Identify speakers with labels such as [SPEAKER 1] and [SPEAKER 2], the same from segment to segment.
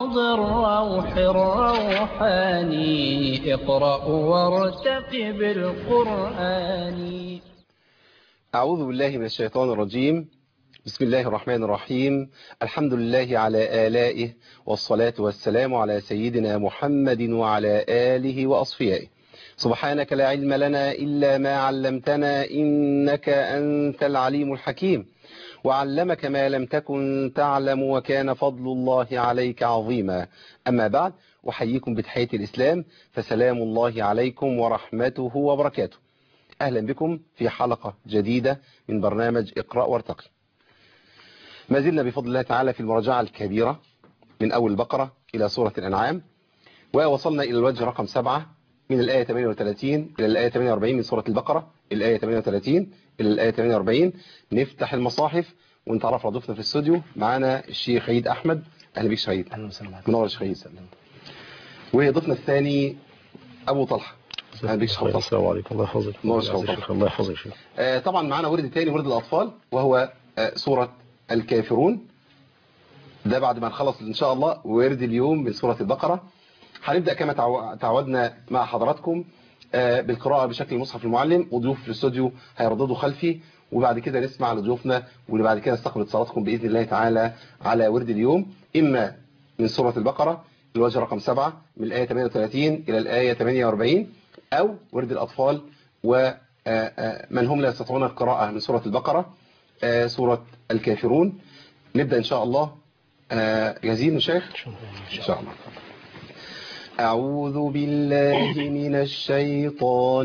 [SPEAKER 1] روض الروح الروحاني اقرأ وارتقب القرآن
[SPEAKER 2] أعوذ بالله من الشيطان الرجيم بسم الله الرحمن الرحيم الحمد لله على آلائه والصلاة والسلام على سيدنا محمد وعلى آله وأصفيائه سبحانك لا علم لنا إلا ما علمتنا إنك أنت العليم الحكيم وعلمك ما لم تكن تعلم وكان فضل الله عليك عظيما أما بعد أحييكم بتحية الإسلام فسلام الله عليكم ورحمته وبركاته أهلا بكم في حلقة جديدة من برنامج اقرأ وارتقي ما زلنا بفضل الله تعالى في المراجعة الكبيرة من أول البقرة إلى سورة الأنعام ووصلنا إلى الوجه رقم سبعة من الآية 38 إلى الآية 48 من سورة البقرة الآية 38 إلى الآية 48 نفتح المصاحف ونتعرف على ضيفنا في الاستوديو معانا الشيخ عيد أحمد أهلا بك شهيد
[SPEAKER 3] اهلا وسهلا
[SPEAKER 2] منور الشيخ عيد وضيفنا الثاني أبو طلحة أهلا بك شيخ أبو طلحة
[SPEAKER 3] السلام عليكم الله يحفظك
[SPEAKER 2] الله يحفظك.
[SPEAKER 3] الله يحفظك شيخ
[SPEAKER 2] آه، طبعا معانا ورد تاني ورد الأطفال وهو آه، سورة الكافرون ده بعد ما نخلص إن شاء الله ورد اليوم من سورة البقرة هنبدأ كما تعو- تعودنا مع حضراتكم آه، بالقراءة بشكل مصحف المعلم وضيوف في الاستوديو هيرددوا خلفي وبعد كده نسمع لضيوفنا واللي بعد كده نستقبل اتصالاتكم بإذن الله تعالى على ورد اليوم إما من سورة البقرة الوجه رقم 7 من الآية 38 إلى الآية 48 أو ورد الأطفال ومن هم لا يستطيعون القراءة من سورة البقرة آه، سورة الكافرون نبدأ إن شاء الله آه، جاهزين يا شيخ إن شاء الله أعوذ بالله من الشيطان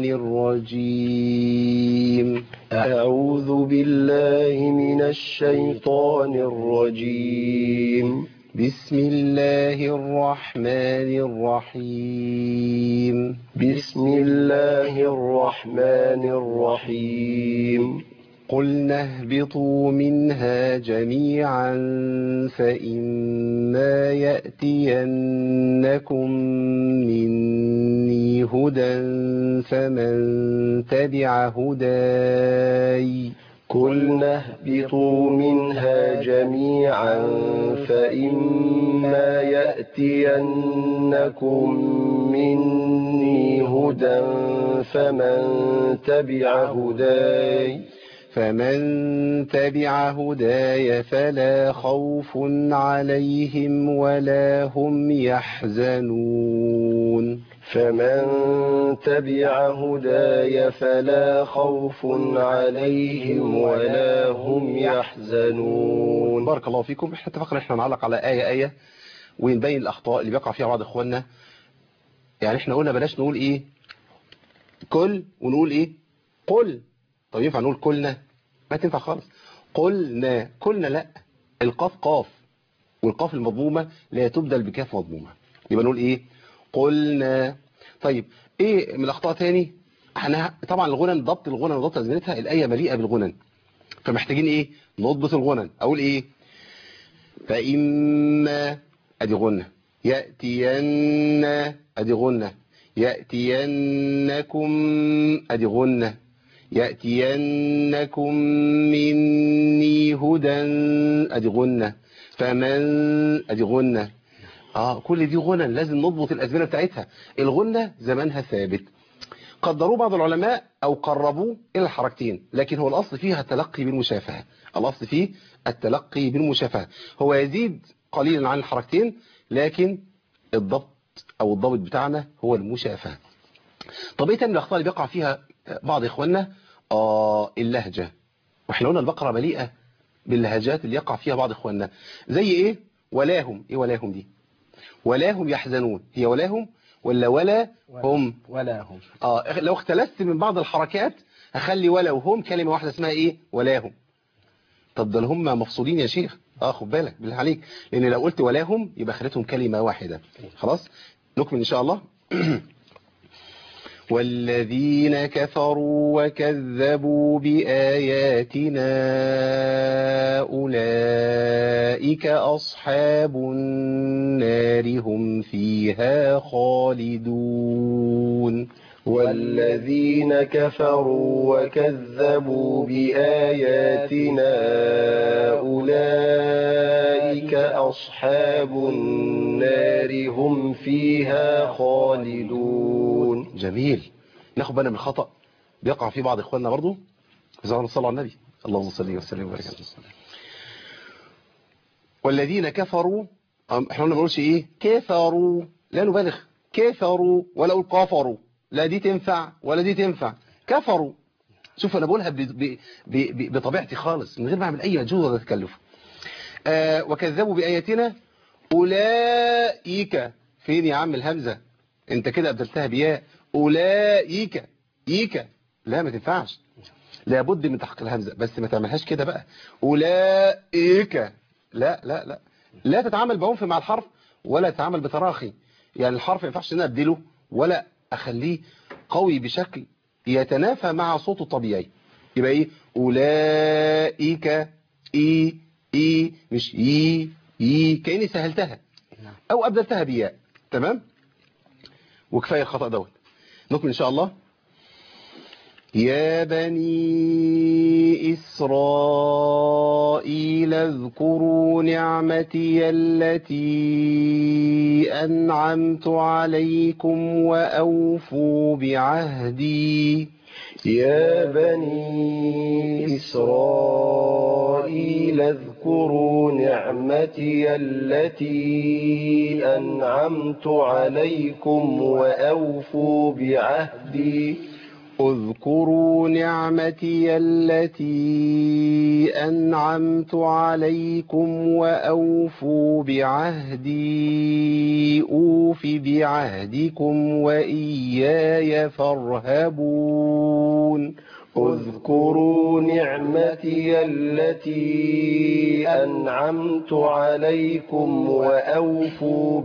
[SPEAKER 2] الرجيم
[SPEAKER 3] أعوذ بالله من الشيطان الرجيم
[SPEAKER 2] بسم الله الرحمن الرحيم
[SPEAKER 3] بسم الله الرحمن الرحيم
[SPEAKER 2] قلنا اهبطوا منها جميعا فإما يأتينكم مني هدى فمن تبع هداي
[SPEAKER 3] قلنا اهبطوا منها جميعا فإما يأتينكم مني هدى فمن تبع هداي
[SPEAKER 2] فمن تبع هداي فلا خوف عليهم ولا هم يحزنون
[SPEAKER 3] فمن تبع هداي فلا خوف عليهم ولا هم يحزنون
[SPEAKER 2] بارك الله فيكم احنا اتفقنا احنا نعلق على آية آية ونبين الأخطاء اللي بيقع فيها بعض إخواننا يعني احنا قلنا بلاش نقول ايه كل ونقول ايه قل طب ينفع نقول كلنا ما تنفع خالص قلنا كلنا لا القاف قاف والقاف المضمومة لا تبدل بكاف مضمومة يبقى نقول ايه قلنا طيب ايه من الاخطاء تاني احنا طبعا الغنن ضبط الغنن وضبط ازمنتها الايه مليئه بالغنن فمحتاجين ايه نضبط الغنن اقول ايه فاما ادي غنه ياتين ادي غنه ياتينكم ادي غنه ياتينكم مني هدى ادي غنه فمن ادي غنه اه كل دي غنى لازم نضبط الازمنه بتاعتها الغنه زمانها ثابت قدروه بعض العلماء او قربوه الى الحركتين لكن هو الاصل فيها التلقي بالمشافهه الاصل فيه التلقي بالمشافهه هو يزيد قليلا عن الحركتين لكن الضبط او الضابط بتاعنا هو المشافهه طب ايه تاني الاخطاء اللي بيقع فيها بعض اخواننا اه اللهجه واحنا قلنا البقره مليئه باللهجات اللي يقع فيها بعض اخواننا زي ايه ولاهم ايه ولاهم دي ولا هم يحزنون هي ولاهم ولا ولا هم
[SPEAKER 3] ولا هم
[SPEAKER 2] اه لو اختلست من بعض الحركات هخلي ولا وهم كلمة واحدة اسمها ايه ولاهم طب ده هم مفصولين يا شيخ اه خد بالك بالله عليك لان لو قلت ولاهم يبقى خليتهم كلمة واحدة خلاص نكمل ان شاء الله والذين كفروا وكذبوا بآياتنا أولئك أصحاب النار هم فيها خالدون
[SPEAKER 3] والذين كفروا وكذبوا بآياتنا أولئك أصحاب النار هم فيها خالدون
[SPEAKER 2] جميل ناخد بالنا من الخطأ بيقع فيه بعض اخواننا برضو إذا الله صلى على النبي اللهم صل وسلم وبارك عليه والذين كفروا أم- احنا ما بنقولش ايه كفروا لا نبالغ كفروا ولا اقول كفروا لا دي تنفع ولا دي تنفع كفروا شوف انا بقولها ب- ب- ب- بطبيعتي خالص من غير ما اعمل اي مجهود ولا تكلف آه وكذبوا باياتنا اولئك فين يا عم الهمزه انت كده ابدلتها بياء اولئك ايك لا ما تنفعش لابد من تحقيق الهمزه بس ما تعملهاش كده بقى اولئك لا لا لا لا تتعامل بعنف مع الحرف ولا تتعامل بتراخي يعني الحرف ما ينفعش ان أنا ابدله ولا اخليه قوي بشكل يتنافى مع صوته الطبيعي يبقى ايه اولئك اي اي مش اي اي كاني سهلتها او ابدلتها بياء تمام وكفايه الخطا دوت نكمل ان شاء الله يا بني إسرائيل اذكروا نعمتي التي أنعمت عليكم وأوفوا بعهدي
[SPEAKER 3] يا بني إسرائيل اذكروا نعمتي التي أنعمت عليكم وأوفوا بعهدي
[SPEAKER 2] اذكروا نعمتي التي أنعمت عليكم وأوفوا بعهدي أوف بعهدكم وإياي فارهبون
[SPEAKER 3] اذكروا نعمتي التي أنعمت عليكم وأوفوا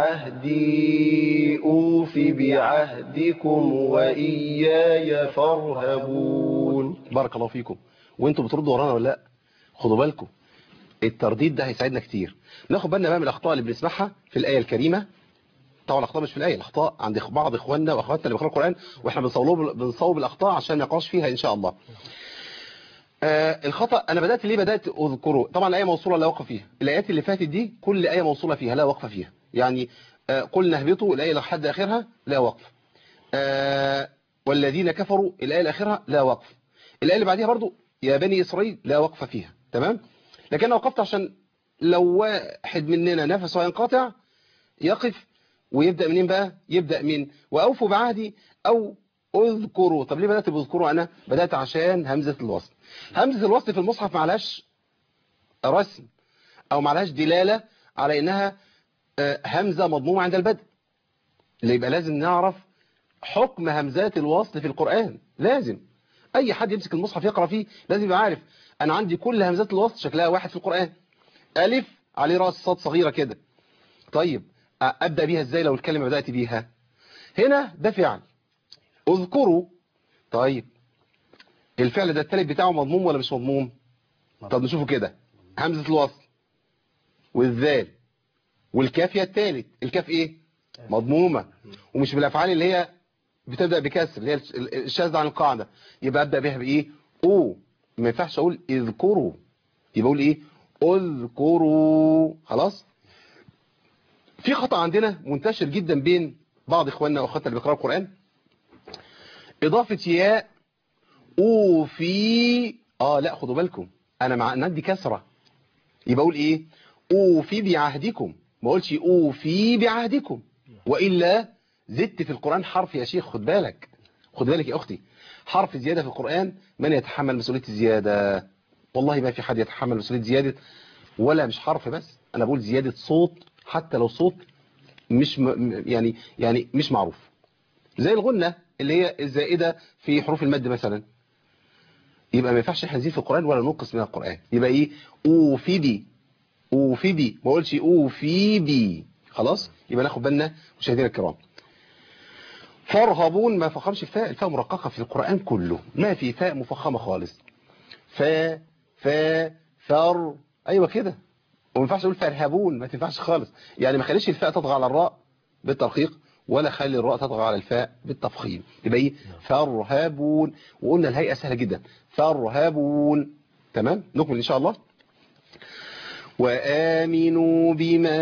[SPEAKER 3] بعهدي أوف بعهدكم وإياي فارهبون
[SPEAKER 2] بارك الله فيكم وانتوا بتردوا ورانا ولا لا خدوا بالكم الترديد ده هيساعدنا كتير ناخد بالنا بقى من الاخطاء اللي بنسمعها في الايه الكريمه طبعا الاخطاء مش في الايه الاخطاء عند بعض اخواننا واخواتنا اللي بيقراوا القران واحنا بنصوب بنصوب الاخطاء عشان ما يقعش فيها ان شاء الله آه الخطا انا بدات ليه بدات اذكره طبعا الايه موصوله لا وقف فيها الايات اللي فاتت دي كل ايه موصوله فيها لا وقف فيها يعني آه قلنا اهبطوا الايه لحد اخرها لا وقف آه والذين كفروا الايه الاخرها لا وقف الايه اللي بعديها برضو يا بني اسرائيل لا وقف فيها تمام لكن انا وقفت عشان لو واحد مننا نفسه ينقطع يقف ويبدأ منين بقى يبدأ من وأوفوا بعهدي أو اذكروا طب ليه بدأت بذكروا أنا بدأت عشان همزة الوصل همزة الوصل في المصحف معلهاش رسم أو معلهاش دلالة على إنها آه، همزة مضمومة عند البدء اللي يبقى لازم نعرف حكم همزات الوصل في القرآن لازم أي حد يمسك المصحف يقرأ فيه لازم يبقى عارف أنا عندي كل همزات الوصل شكلها واحد في القرآن ألف عليه رأس صاد صغيرة كده طيب أبدأ بيها إزاي لو الكلمة بدأت بيها هنا ده فعل اذكروا طيب الفعل ده التالت بتاعه مضموم ولا مش مضموم طب نشوفه كده همزة الوصل والذال والكاف هي التالت الكاف ايه مضمومة ومش بالافعال اللي هي بتبدأ بكسر اللي هي الشاذة عن القاعدة يبقى ابدأ بيها بايه او ما ينفعش اقول اذكروا يبقى اقول ايه اذكروا خلاص في خطأ عندنا منتشر جدا بين بعض اخواننا واخواتنا اللي بيقراوا القرآن اضافة ياء اوفي اه لا خدوا بالكم انا مع ندي كسرة يبقى اقول ايه اوفي بعهدكم ما اقولش اوفي بعهدكم والا زدت في القرآن حرف يا شيخ خد بالك خد بالك يا اختي حرف زيادة في القرآن من يتحمل مسؤولية الزيادة والله ما في حد يتحمل مسؤولية زيادة ولا مش حرف بس انا بقول زيادة صوت حتى لو صوت مش م... يعني يعني مش معروف زي الغنة اللي هي الزائدة في حروف المد مثلا يبقى ما ينفعش احنا نزيد في القرآن ولا ننقص من القرآن يبقى ايه اوفي بي اوفي بي ما اقولش اوفي بي خلاص يبقى ناخد بالنا مشاهدينا الكرام فارهبون ما فخمش الفاء الفاء مرققة في القرآن كله ما في فاء مفخمة خالص فا فا فر ايوه كده وما ينفعش اقول فارهبون ما تنفعش خالص يعني ما خليش الفاء تطغى على الراء بالترقيق ولا خلي الراء تطغى على الفاء بالتفخيم يبقى ايه فارهبون وقلنا الهيئة سهلة جدا فارهبون تمام نكمل ان شاء الله وآمنوا بما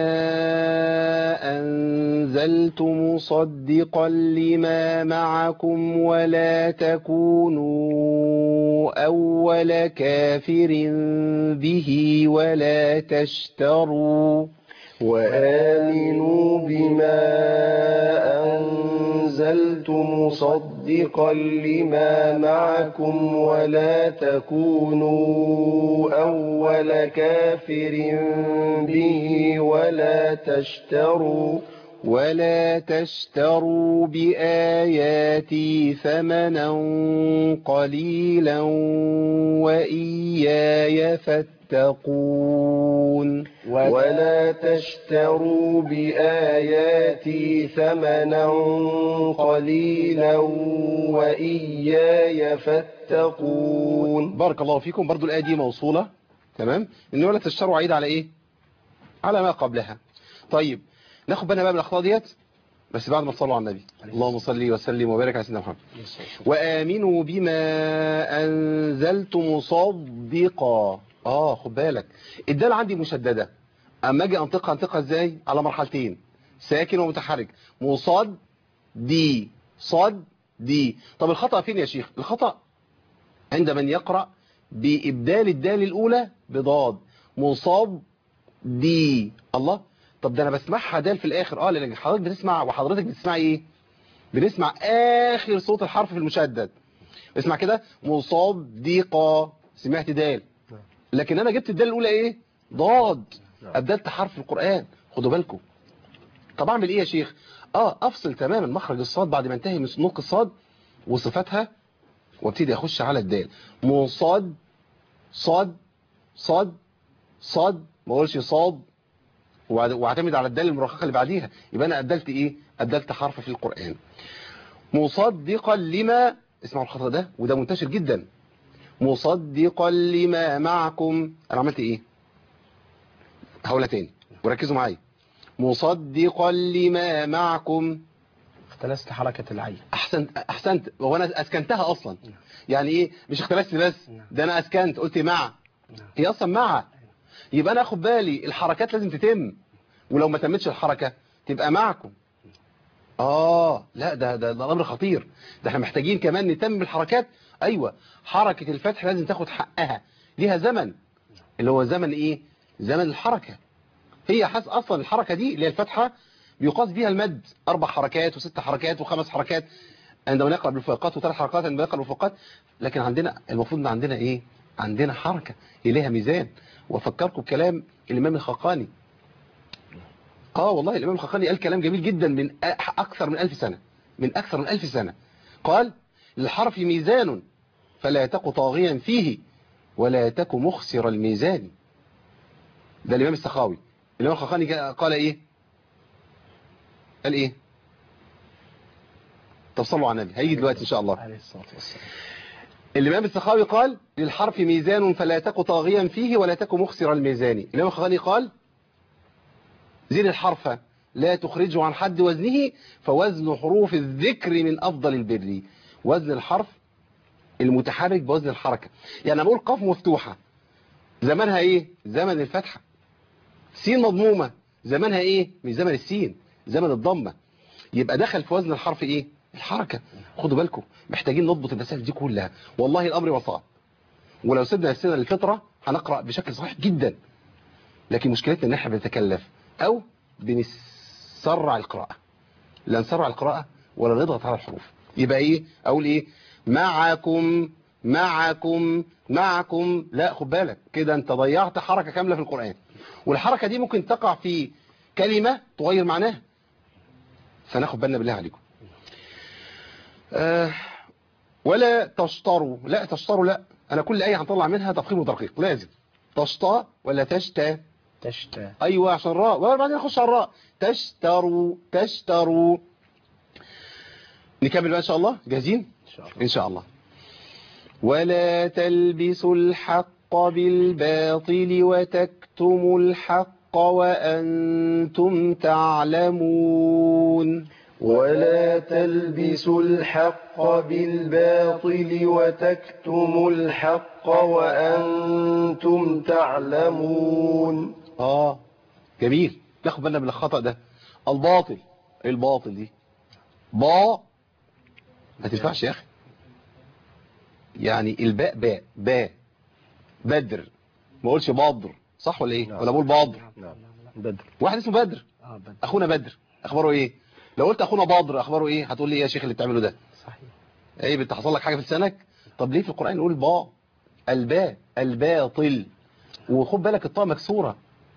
[SPEAKER 2] أنزلت مصدقا لما معكم ولا تكونوا أول كافر به ولا تشتروا
[SPEAKER 3] وآمنوا بما أنزلت مصدقا لما معكم ولا تكونوا أول كافر به ولا تشتروا
[SPEAKER 2] ولا تشتروا بآياتي ثمنا قليلا وإياي فاتقون
[SPEAKER 3] ولا تشتروا بآياتي ثمنا قليلا وإياي فاتقون
[SPEAKER 2] بارك الله فيكم برضو الآية دي موصولة تمام إن ولا تشتروا عيد على إيه على ما قبلها طيب ناخد بالنا بقى من الأخطاء ديت بس بعد ما تصلوا على النبي اللهم صل وسلم وبارك على سيدنا محمد وآمنوا بما أنزلت مصدقا آه خد بالك الدال عندي مشددة أما أجي أنطقها أنطقها إزاي على مرحلتين ساكن ومتحرك مصاد دي صاد دي طب الخطأ فين يا شيخ الخطأ عند من يقرأ بإبدال الدال الأولى بضاد مصاب دي الله طب ده أنا بسمعها دال في الآخر آه لأن حضرتك بتسمع وحضرتك بتسمع إيه بنسمع آخر صوت الحرف في المشدد اسمع كده مصدقة سمعت دال لكن أنا جبت الدال الأولى إيه ضاد أبدلت حرف في القرآن خدوا بالكم طب أعمل إيه يا شيخ آه أفصل تماما مخرج الصاد بعد ما انتهي من نطق الصاد وصفاتها وابتدي اخش على الدال مصاد صاد صاد صاد ما اقولش صاد وبعد- واعتمد على الدال المرخخه اللي بعديها يبقى انا ابدلت ايه ابدلت حرف في القران مصدقا لما اسمعوا الخطا ده وده منتشر جدا مصدقا لما معكم انا عملت ايه هقولها تاني وركزوا معايا مصدقا لما معكم
[SPEAKER 4] اختلست حركة العين
[SPEAKER 2] احسنت احسنت هو انا اسكنتها اصلا يعني ايه مش اختلست بس ده انا اسكنت قلت مع هي اصلا مع يبقى انا اخد بالي الحركات لازم تتم ولو ما تمتش الحركة تبقى معكم اه لا ده ده, ده امر خطير ده احنا محتاجين كمان نتم الحركات ايوه حركة الفتح لازم تاخد حقها ليها زمن اللي هو زمن ايه زمن الحركة هي حس اصلا الحركة دي اللي هي الفتحة بيقاس بيها المد اربع حركات وست حركات وخمس حركات عندما نقرأ بالفوقات وثلاث حركات عندما نقرأ بالفوقات لكن عندنا المفروض ان عندنا ايه عندنا حركة اليها ميزان وافكركم بكلام الامام الخقاني اه والله الامام الخقاني قال كلام جميل جدا من أ- اكثر من ألف سنة من اكثر من ألف سنة قال للحرف ميزان فلا تك طاغيا فيه ولا تك مخسر الميزان ده الامام السخاوي الامام الخقاني جاء- قال ايه قال ايه طب صلوا على النبي هيجي دلوقتي ان شاء الله
[SPEAKER 4] عليه الصلاة والسلام
[SPEAKER 2] الإمام السخاوي قال للحرف ميزان فلا تك طاغيا فيه ولا تك مخسر الميزان الإمام الخغاني قال زين الحرف لا تخرجه عن حد وزنه فوزن حروف الذكر من أفضل البر وزن الحرف المتحرك بوزن الحركة يعني أنا بقول قاف مفتوحة زمانها إيه زمن الفتحة سين مضمومة زمانها إيه من زمن السين زمن الضمة يبقى دخل في وزن الحرف إيه الحركة خدوا بالكم محتاجين نضبط المسائل دي كلها والله الأمر وصعب ولو سيبنا نفسنا للفطرة هنقرأ بشكل صحيح جدا لكن مشكلتنا ان احنا بنتكلف او بنسرع القراءة لا نسرع القراءة ولا نضغط على الحروف يبقى ايه اقول ايه معكم معكم معكم لا خد بالك كده انت ضيعت حركة كاملة في القرآن والحركة دي ممكن تقع في كلمة تغير معناها فناخد بالنا بالله عليكم آه ولا تشطروا لا تشطروا لا انا كل ايه هنطلع منها تفخيم وترقيق لازم تشطى ولا تشتى
[SPEAKER 4] تشتى
[SPEAKER 2] ايوه عشان الراء وبعدين نخش على الراء تشتروا تشتروا نكمل بقى ان شاء الله جاهزين
[SPEAKER 4] إن شاء الله
[SPEAKER 2] ان شاء الله ولا تلبسوا الحق بالباطل وتكتموا الحق وانتم تعلمون
[SPEAKER 3] ولا تلبسوا الحق بالباطل وتكتموا الحق وأنتم تعلمون
[SPEAKER 2] اه جميل ناخد بالنا من الخطأ ده الباطل ايه الباطل دي با ما تنفعش يا اخي يعني الباء باء باء بدر ما اقولش بدر صح ولا ايه ولا بقول بدر
[SPEAKER 4] نعم بدر
[SPEAKER 2] واحد اسمه بدر
[SPEAKER 4] اه بدر
[SPEAKER 2] اخونا بدر اخباره ايه لو قلت اخونا بدر اخباره ايه هتقول لي ايه يا شيخ اللي بتعمله ده
[SPEAKER 4] صحيح
[SPEAKER 2] ايه انت حصل لك حاجه في لسانك طب ليه في القران نقول با الباء الباطل وخد بالك الطاء مكسوره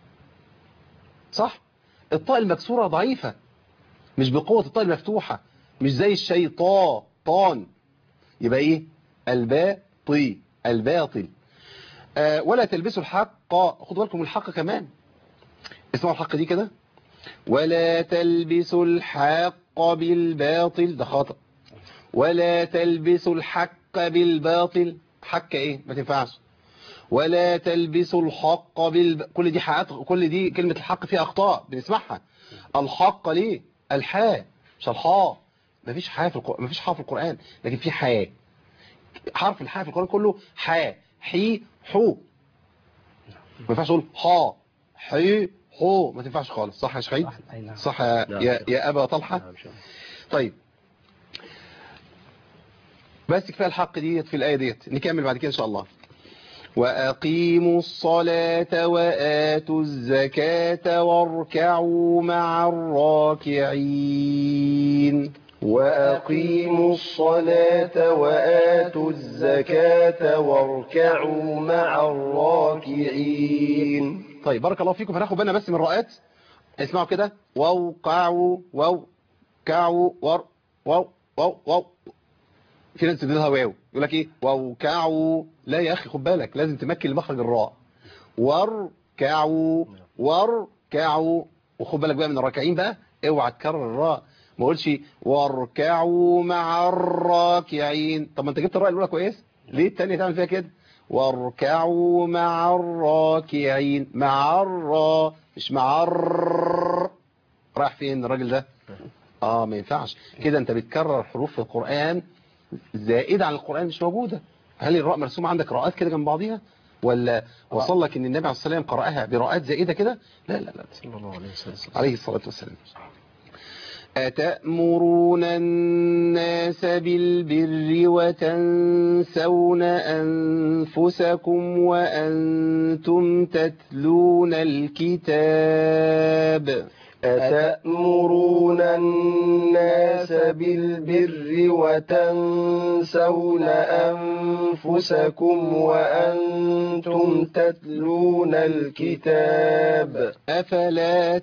[SPEAKER 2] صح الطاء المكسوره ضعيفه مش بقوه الطاء المفتوحه مش زي الشيطان طان يبقى ايه الباطل الباطل آه ولا تلبسوا الحق خدوا بالكم من الحق كمان اسمعوا الحق دي كده ولا تلبسوا الحق بالباطل ده خطأ ولا تلبسوا الحق بالباطل حق ايه ما تنفعش ولا تلبسوا الحق بالب... كل دي حقات كل دي كلمة الحق فيها اخطاء بنسمعها الحق ليه الحاء مش الحاء مفيش حاء في القرآن مفيش حاء في القرآن لكن في حاء حرف الحاء في القرآن كله حاء حي حو ما ينفعش اقول حا حي حو ما تنفعش خالص صح يا شهيد
[SPEAKER 4] صح أي نعم
[SPEAKER 2] صح يا, يا, يا ابا طلحه
[SPEAKER 4] نعم شاء الله.
[SPEAKER 2] طيب بس كفايه الحق ديت في الايه ديت نكمل بعد كده ان شاء الله واقيموا الصلاه واتوا الزكاه واركعوا مع الراكعين
[SPEAKER 3] وأقيموا الصلاة وآتوا الزكاة واركعوا مع الراكعين
[SPEAKER 2] طيب بارك الله فيكم هناخد بالنا بس من الراءات اسمعوا كده ووقعوا ووقعوا ور واو واو واو في ناس تديلها واو يقول لك ايه ووقعوا لا يا اخي خد بالك لازم تمكن لمخرج الراء واركعوا واركعوا وخد بالك بقى من الراكعين بقى اوعى تكرر الراء ما اقولش واركعوا مع الراكعين طب ما انت جبت الراء الاولى كويس ليه الثانيه تعمل فيها كده واركعوا مع الراكعين مع الرا مش مع الر رايح فين الراجل ده اه ما ينفعش كده انت بتكرر حروف في القرآن زائدة عن القرآن مش موجودة هل الراء مرسومة عندك راءات كده جنب بعضيها ولا وصل لك ان النبي عليه الصلاة والسلام قرأها براءات زائدة كده لا لا لا
[SPEAKER 4] صلى الله عليه وسلم
[SPEAKER 2] عليه الصلاة والسلام أتأمرون الناس بالبر وتنسون أنفسكم وأنتم تتلون الكتاب
[SPEAKER 3] أتأمرون الناس بالبر وتنسون أنفسكم وأنتم تتلون الكتاب
[SPEAKER 2] أفلا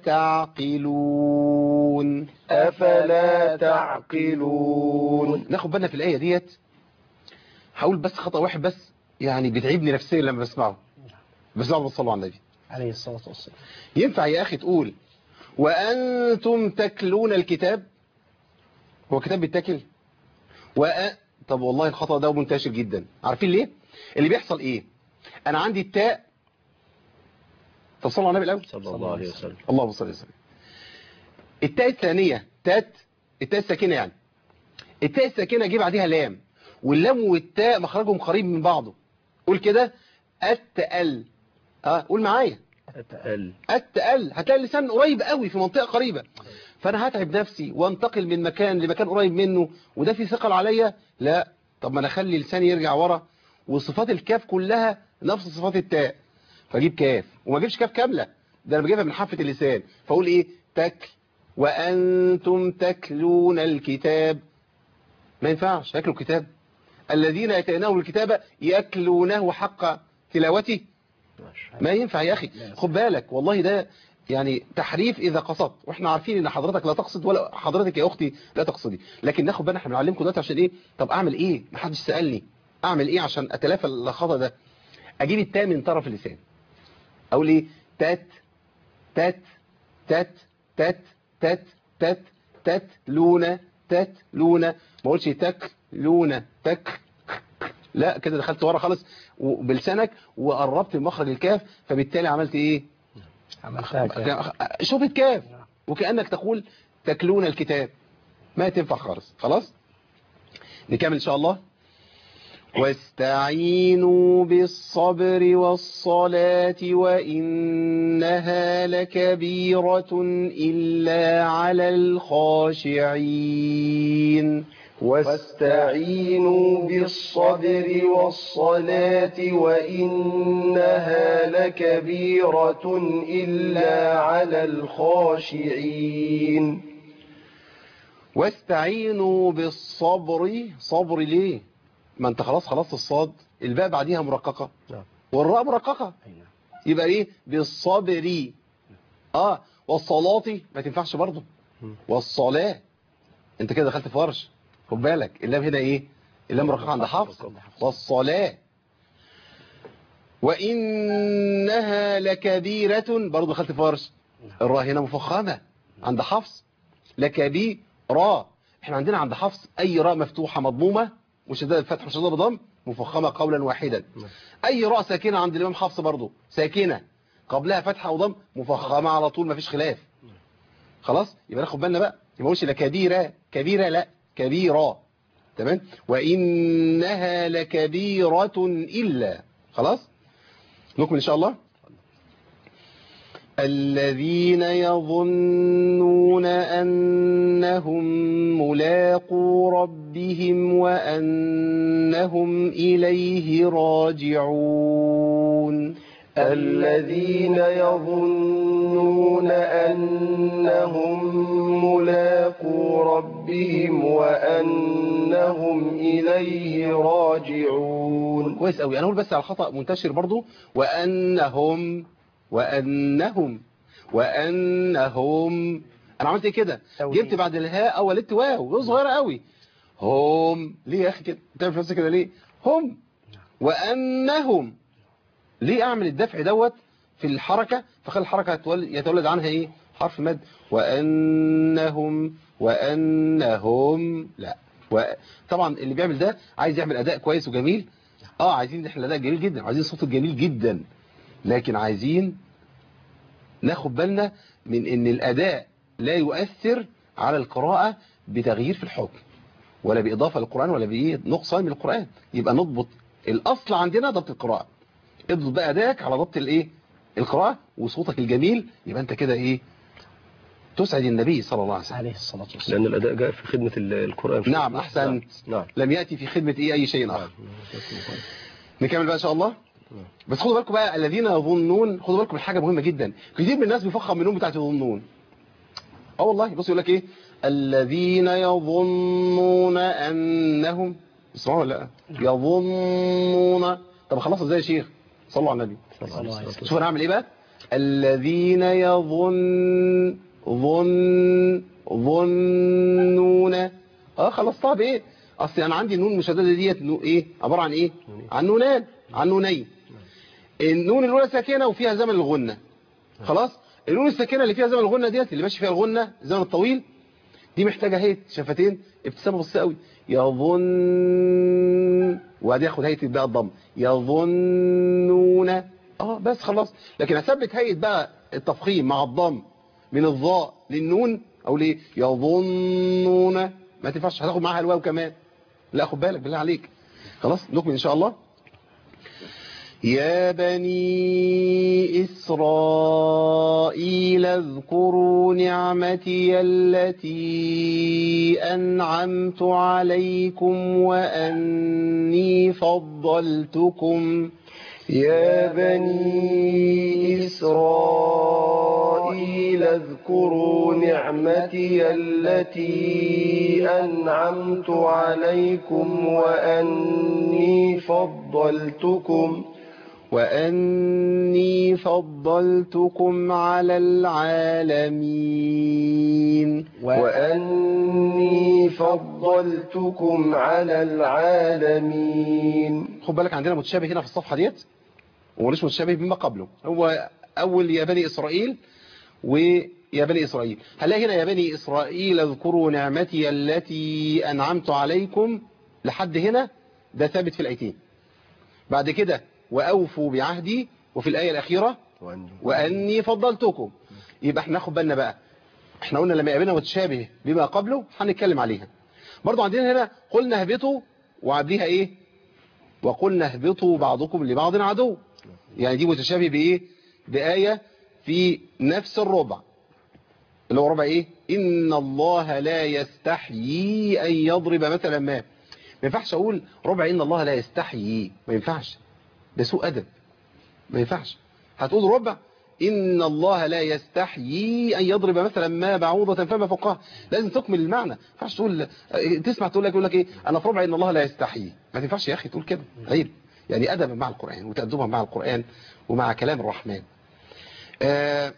[SPEAKER 2] تعقلون
[SPEAKER 3] أفلا تعقلون
[SPEAKER 2] ناخد بالنا في الآية ديت هقول بس خطأ واحد بس يعني بيتعبني نفسيا لما بسمعه بسمعه بصلوا على النبي
[SPEAKER 4] عليه الصلاة والسلام
[SPEAKER 2] ينفع يا أخي تقول وأنتم تكلون الكتاب هو كتاب بيتاكل وأ... طب والله الخطأ ده منتشر جدا عارفين ليه اللي بيحصل ايه انا عندي التاء طب صلوا على النبي الاول
[SPEAKER 4] صلى الله عليه وسلم
[SPEAKER 2] اللهم صل وسلم التاء الثانية تات التاء الساكنة يعني التاء الساكنة جه بعديها لام واللام والتاء مخرجهم قريب من بعضه قول كده التقل اه قول معايا
[SPEAKER 4] أتأل
[SPEAKER 2] التقل هتلاقي اللسان قريب قوي في منطقة قريبة فانا هتعب نفسي وانتقل من مكان لمكان قريب منه وده في ثقل عليا لا طب ما انا اخلي لساني يرجع ورا وصفات الكاف كلها نفس صفات التاء فاجيب كاف وما اجيبش كاف كاملة ده انا بجيبها من حافة اللسان فاقول ايه تك وانتم تكلون الكتاب ما ينفعش ياكلوا الكتاب الذين يتيناهم الكتاب يكلونه حق تلاوته ما ينفع يا أخي خد بالك والله ده يعني تحريف إذا قصدت وإحنا عارفين إن حضرتك لا تقصد ولا حضرتك يا أختي لا تقصدي لكن ناخد بالنا إحنا بنعلمكم دلوقتي عشان إيه طب أعمل إيه ما حدش سألني أعمل إيه عشان أتلافى الخطأ ده أجيب التاء من طرف اللسان أقول إيه تات تات تات تات تات تات تات لونة تات لونة ما أقولش تك لونة تك لا كده دخلت ورا خالص بلسانك وقربت من مخرج الكاف فبالتالي عملت ايه
[SPEAKER 4] عملتها كده
[SPEAKER 2] شوف الكاف وكأنك تقول تكلون الكتاب ما تنفع خالص خلاص نكمل ان شاء الله واستعينوا بالصبر والصلاة وإنها لكبيرة إلا على الخاشعين
[SPEAKER 3] واستعينوا بالصبر والصلاة وإنها لكبيرة إلا على الخاشعين
[SPEAKER 2] واستعينوا بالصبر صبر ليه ما انت خلاص خلصت الصاد الباء بعديها مرققة
[SPEAKER 4] نعم.
[SPEAKER 2] والراء مرققة
[SPEAKER 4] أي نعم.
[SPEAKER 2] يبقى ايه بالصبر اه والصلاة ما تنفعش برضه
[SPEAKER 4] مم.
[SPEAKER 2] والصلاة انت كده دخلت في ورش خد بالك اللام هنا ايه اللام مرققة عند حفص والصلاة وإنها لكبيرة برضه دخلت في ورش الراء هنا مفخمة عند حفص لكبيرة احنا عندنا عند حفص اي راء مفتوحة مضمومة وشداد الفتح وشداد بضم مفخمة قولا واحدا
[SPEAKER 4] نعم.
[SPEAKER 2] اي راء ساكنة عند الامام حفص برضه ساكنة قبلها فتحة وضم مفخمة على طول مفيش خلاف خلاص يبقى ناخد بالنا بقى ما اقولش لا كبيرة كبيرة لا كبيرة تمام وإنها لكبيرة إلا خلاص نكمل إن شاء الله الذين يظنون أنهم ملاقو ربهم وأنهم إليه راجعون
[SPEAKER 3] الذين يظنون أنهم ملاقو ربهم وأنهم إليه راجعون
[SPEAKER 2] كويس قوي انا اقول بس على خطأ منتشر برضو وانهم وانهم وانهم انا عملت ايه كده
[SPEAKER 3] توحيد.
[SPEAKER 2] جبت بعد الهاء اولدت واو صغيره قوي هم ليه يا اخي كده بتعمل في نفسك كده ليه هم وانهم ليه اعمل الدفع دوت في الحركه فخلي الحركه يتولد- يتولد عنها ايه حرف مد وانهم وانهم لا و... طبعا اللي بيعمل ده عايز يعمل اداء كويس وجميل اه عايزين احنا اداء جميل جدا عايزين صوت جميل جدا لكن عايزين ناخد بالنا من ان الاداء لا يؤثر على القراءة بتغيير في الحكم ولا بإضافة للقرآن ولا بإيه نقصان من القرآن يبقى نضبط الأصل عندنا ضبط القراءة اضبط بقى أداك على ضبط الإيه القراءة وصوتك الجميل يبقى أنت كده إيه تسعد النبي صلى الله عليه وسلم
[SPEAKER 4] عليه الصلاة والسلام لأن الأداء جاء في خدمة ال- القرآن
[SPEAKER 2] نعم أحسنت
[SPEAKER 4] نعم
[SPEAKER 2] لم يأتي في خدمة إيه أي شيء آخر نكمل بقى إن شاء الله بس خدوا بالكم بقى الذين يظنون خدوا بالكم من حاجة مهمة جدا كتير من الناس بيفخم منهم بتاعت يظنون اه والله بص يقول لك ايه الذين يظنون انهم اسمعوا ولا لا يظنون طب خلصوا ازاي يا شيخ صلوا على النبي
[SPEAKER 4] صلى الله عليه وسلم
[SPEAKER 2] شوف انا هعمل ايه بقى الذين يظن ظن ظنون اه خلاص طب ايه اصل انا عندي النون المشدده ديت نو ايه عباره عن ايه عن نونان عن نونين النون الاولى ساكنه وفيها زمن الغنه خلاص النون الساكنه اللي فيها زمن الغنه ديت اللي ماشي فيها الغنه الزمن الطويل دي محتاجه هيئه شفتين ابتسامه بسيطه قوي يظن وادي ياخد هيئه بقى الضم يظنون اه بس خلاص لكن اثبت هيئه بقى التفخيم مع الضم من الظاء للنون او ليه يظنون ما تنفعش هتاخد معاها الواو كمان لا خد بالك بالله عليك خلاص نكمل ان شاء الله يا بني إسرائيل اذكروا نعمتي التي أنعمت عليكم وأني فضلتكم
[SPEAKER 3] يا بني إسرائيل اذكروا نعمتي التي أنعمت عليكم وأني فضلتكم
[SPEAKER 2] وأني فضلتكم على العالمين
[SPEAKER 3] وأني فضلتكم على العالمين
[SPEAKER 2] خد بالك عندنا متشابه هنا في الصفحة ديت ومش متشابه بما قبله هو أول يا بني إسرائيل ويا بني إسرائيل هنلاقي هنا يا بني إسرائيل اذكروا نعمتي التي أنعمت عليكم لحد هنا ده ثابت في الآيتين بعد كده وأوفوا بعهدي وفي الآية الأخيرة وأني فضلتكم يبقى احنا ناخد بالنا بقى احنا قلنا لما يقابلنا متشابه بما قبله هنتكلم عليها برضو عندنا هنا قلنا اهبطوا وعديها ايه وقلنا اهبطوا بعضكم لبعض عدو يعني دي متشابه بايه بآية في نفس الربع اللي هو ربع ايه ان الله لا يستحيي ان يضرب مثلا ما ما ينفعش اقول ربع ان الله لا يستحيي ما ينفعش ده سوء ادب ما ينفعش هتقول ربع إن الله لا يستحيي أن يضرب مثلا ما بعوضة فما فوقها لازم تكمل المعنى ما ينفعش تقول تسمع تقول لك يقول لك إيه أنا في ربع إن الله لا يستحيي ما تنفعش يا أخي تقول كده عيب يعني أدبا مع القرآن وتأدبا مع القرآن ومع كلام الرحمن آه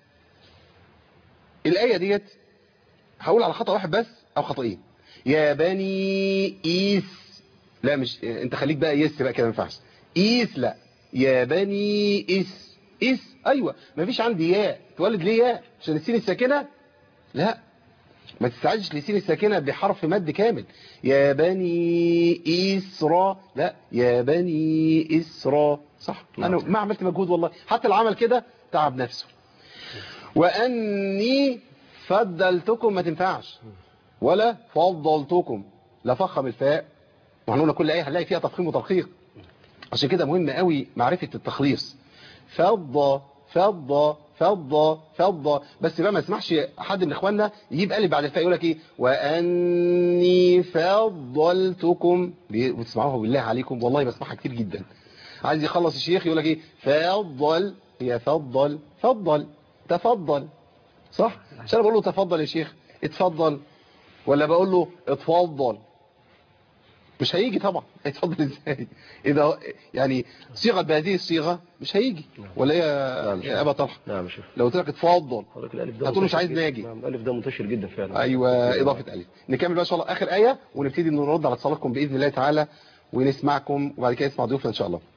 [SPEAKER 2] الآية ديت هقول على خطأ واحد بس أو خطأين يا بني إيس لا مش أنت خليك بقى يس بقى كده ما ينفعش إيس لا يا بني إس إس أيوة ما فيش عندي ياء تولد ليه ياء عشان السين الساكنة لا ما تستعجلش لسين الساكنة بحرف مد كامل يا بني إسرا لا يا بني إسرا صح أنا ما عملت مجهود والله حتى العمل كده تعب نفسه وأني فضلتكم ما تنفعش ولا فضلتكم لا فخم الفاء واحنا قلنا كل آية هنلاقي فيها تفخيم وترخيق عشان كده مهم قوي معرفة التخليص فضة فضة فضة فضة بس بقى ما اسمحش حد من اخواننا يجيب قلب بعد الفاء يقول لك ايه واني فضلتكم بتسمعوها بالله عليكم والله بسمعها كتير جدا عايز يخلص الشيخ يقول لك ايه فضل هي فضل فضل تفضل صح عشان بقول له تفضل يا شيخ اتفضل ولا بقول له اتفضل مش هيجي طبعا هيتفضل ازاي اذا يعني صيغه بهذه الصيغه مش هيجي ولا إيه يا يا ابا طلحه
[SPEAKER 4] نعم يا شيخ
[SPEAKER 2] لو قلت لك اتفضل
[SPEAKER 4] حضرتك الالف ده
[SPEAKER 2] هتقول مش
[SPEAKER 4] منتشر
[SPEAKER 2] عايز
[SPEAKER 4] جداً.
[SPEAKER 2] ناجي.
[SPEAKER 4] نعم الالف ده منتشر جدا فعلا
[SPEAKER 2] ايوه اضافه الف نكمل بقى ان شاء الله اخر ايه ونبتدي نرد على اتصالاتكم باذن الله تعالى ونسمعكم وبعد كده نسمع ضيوفنا ان شاء الله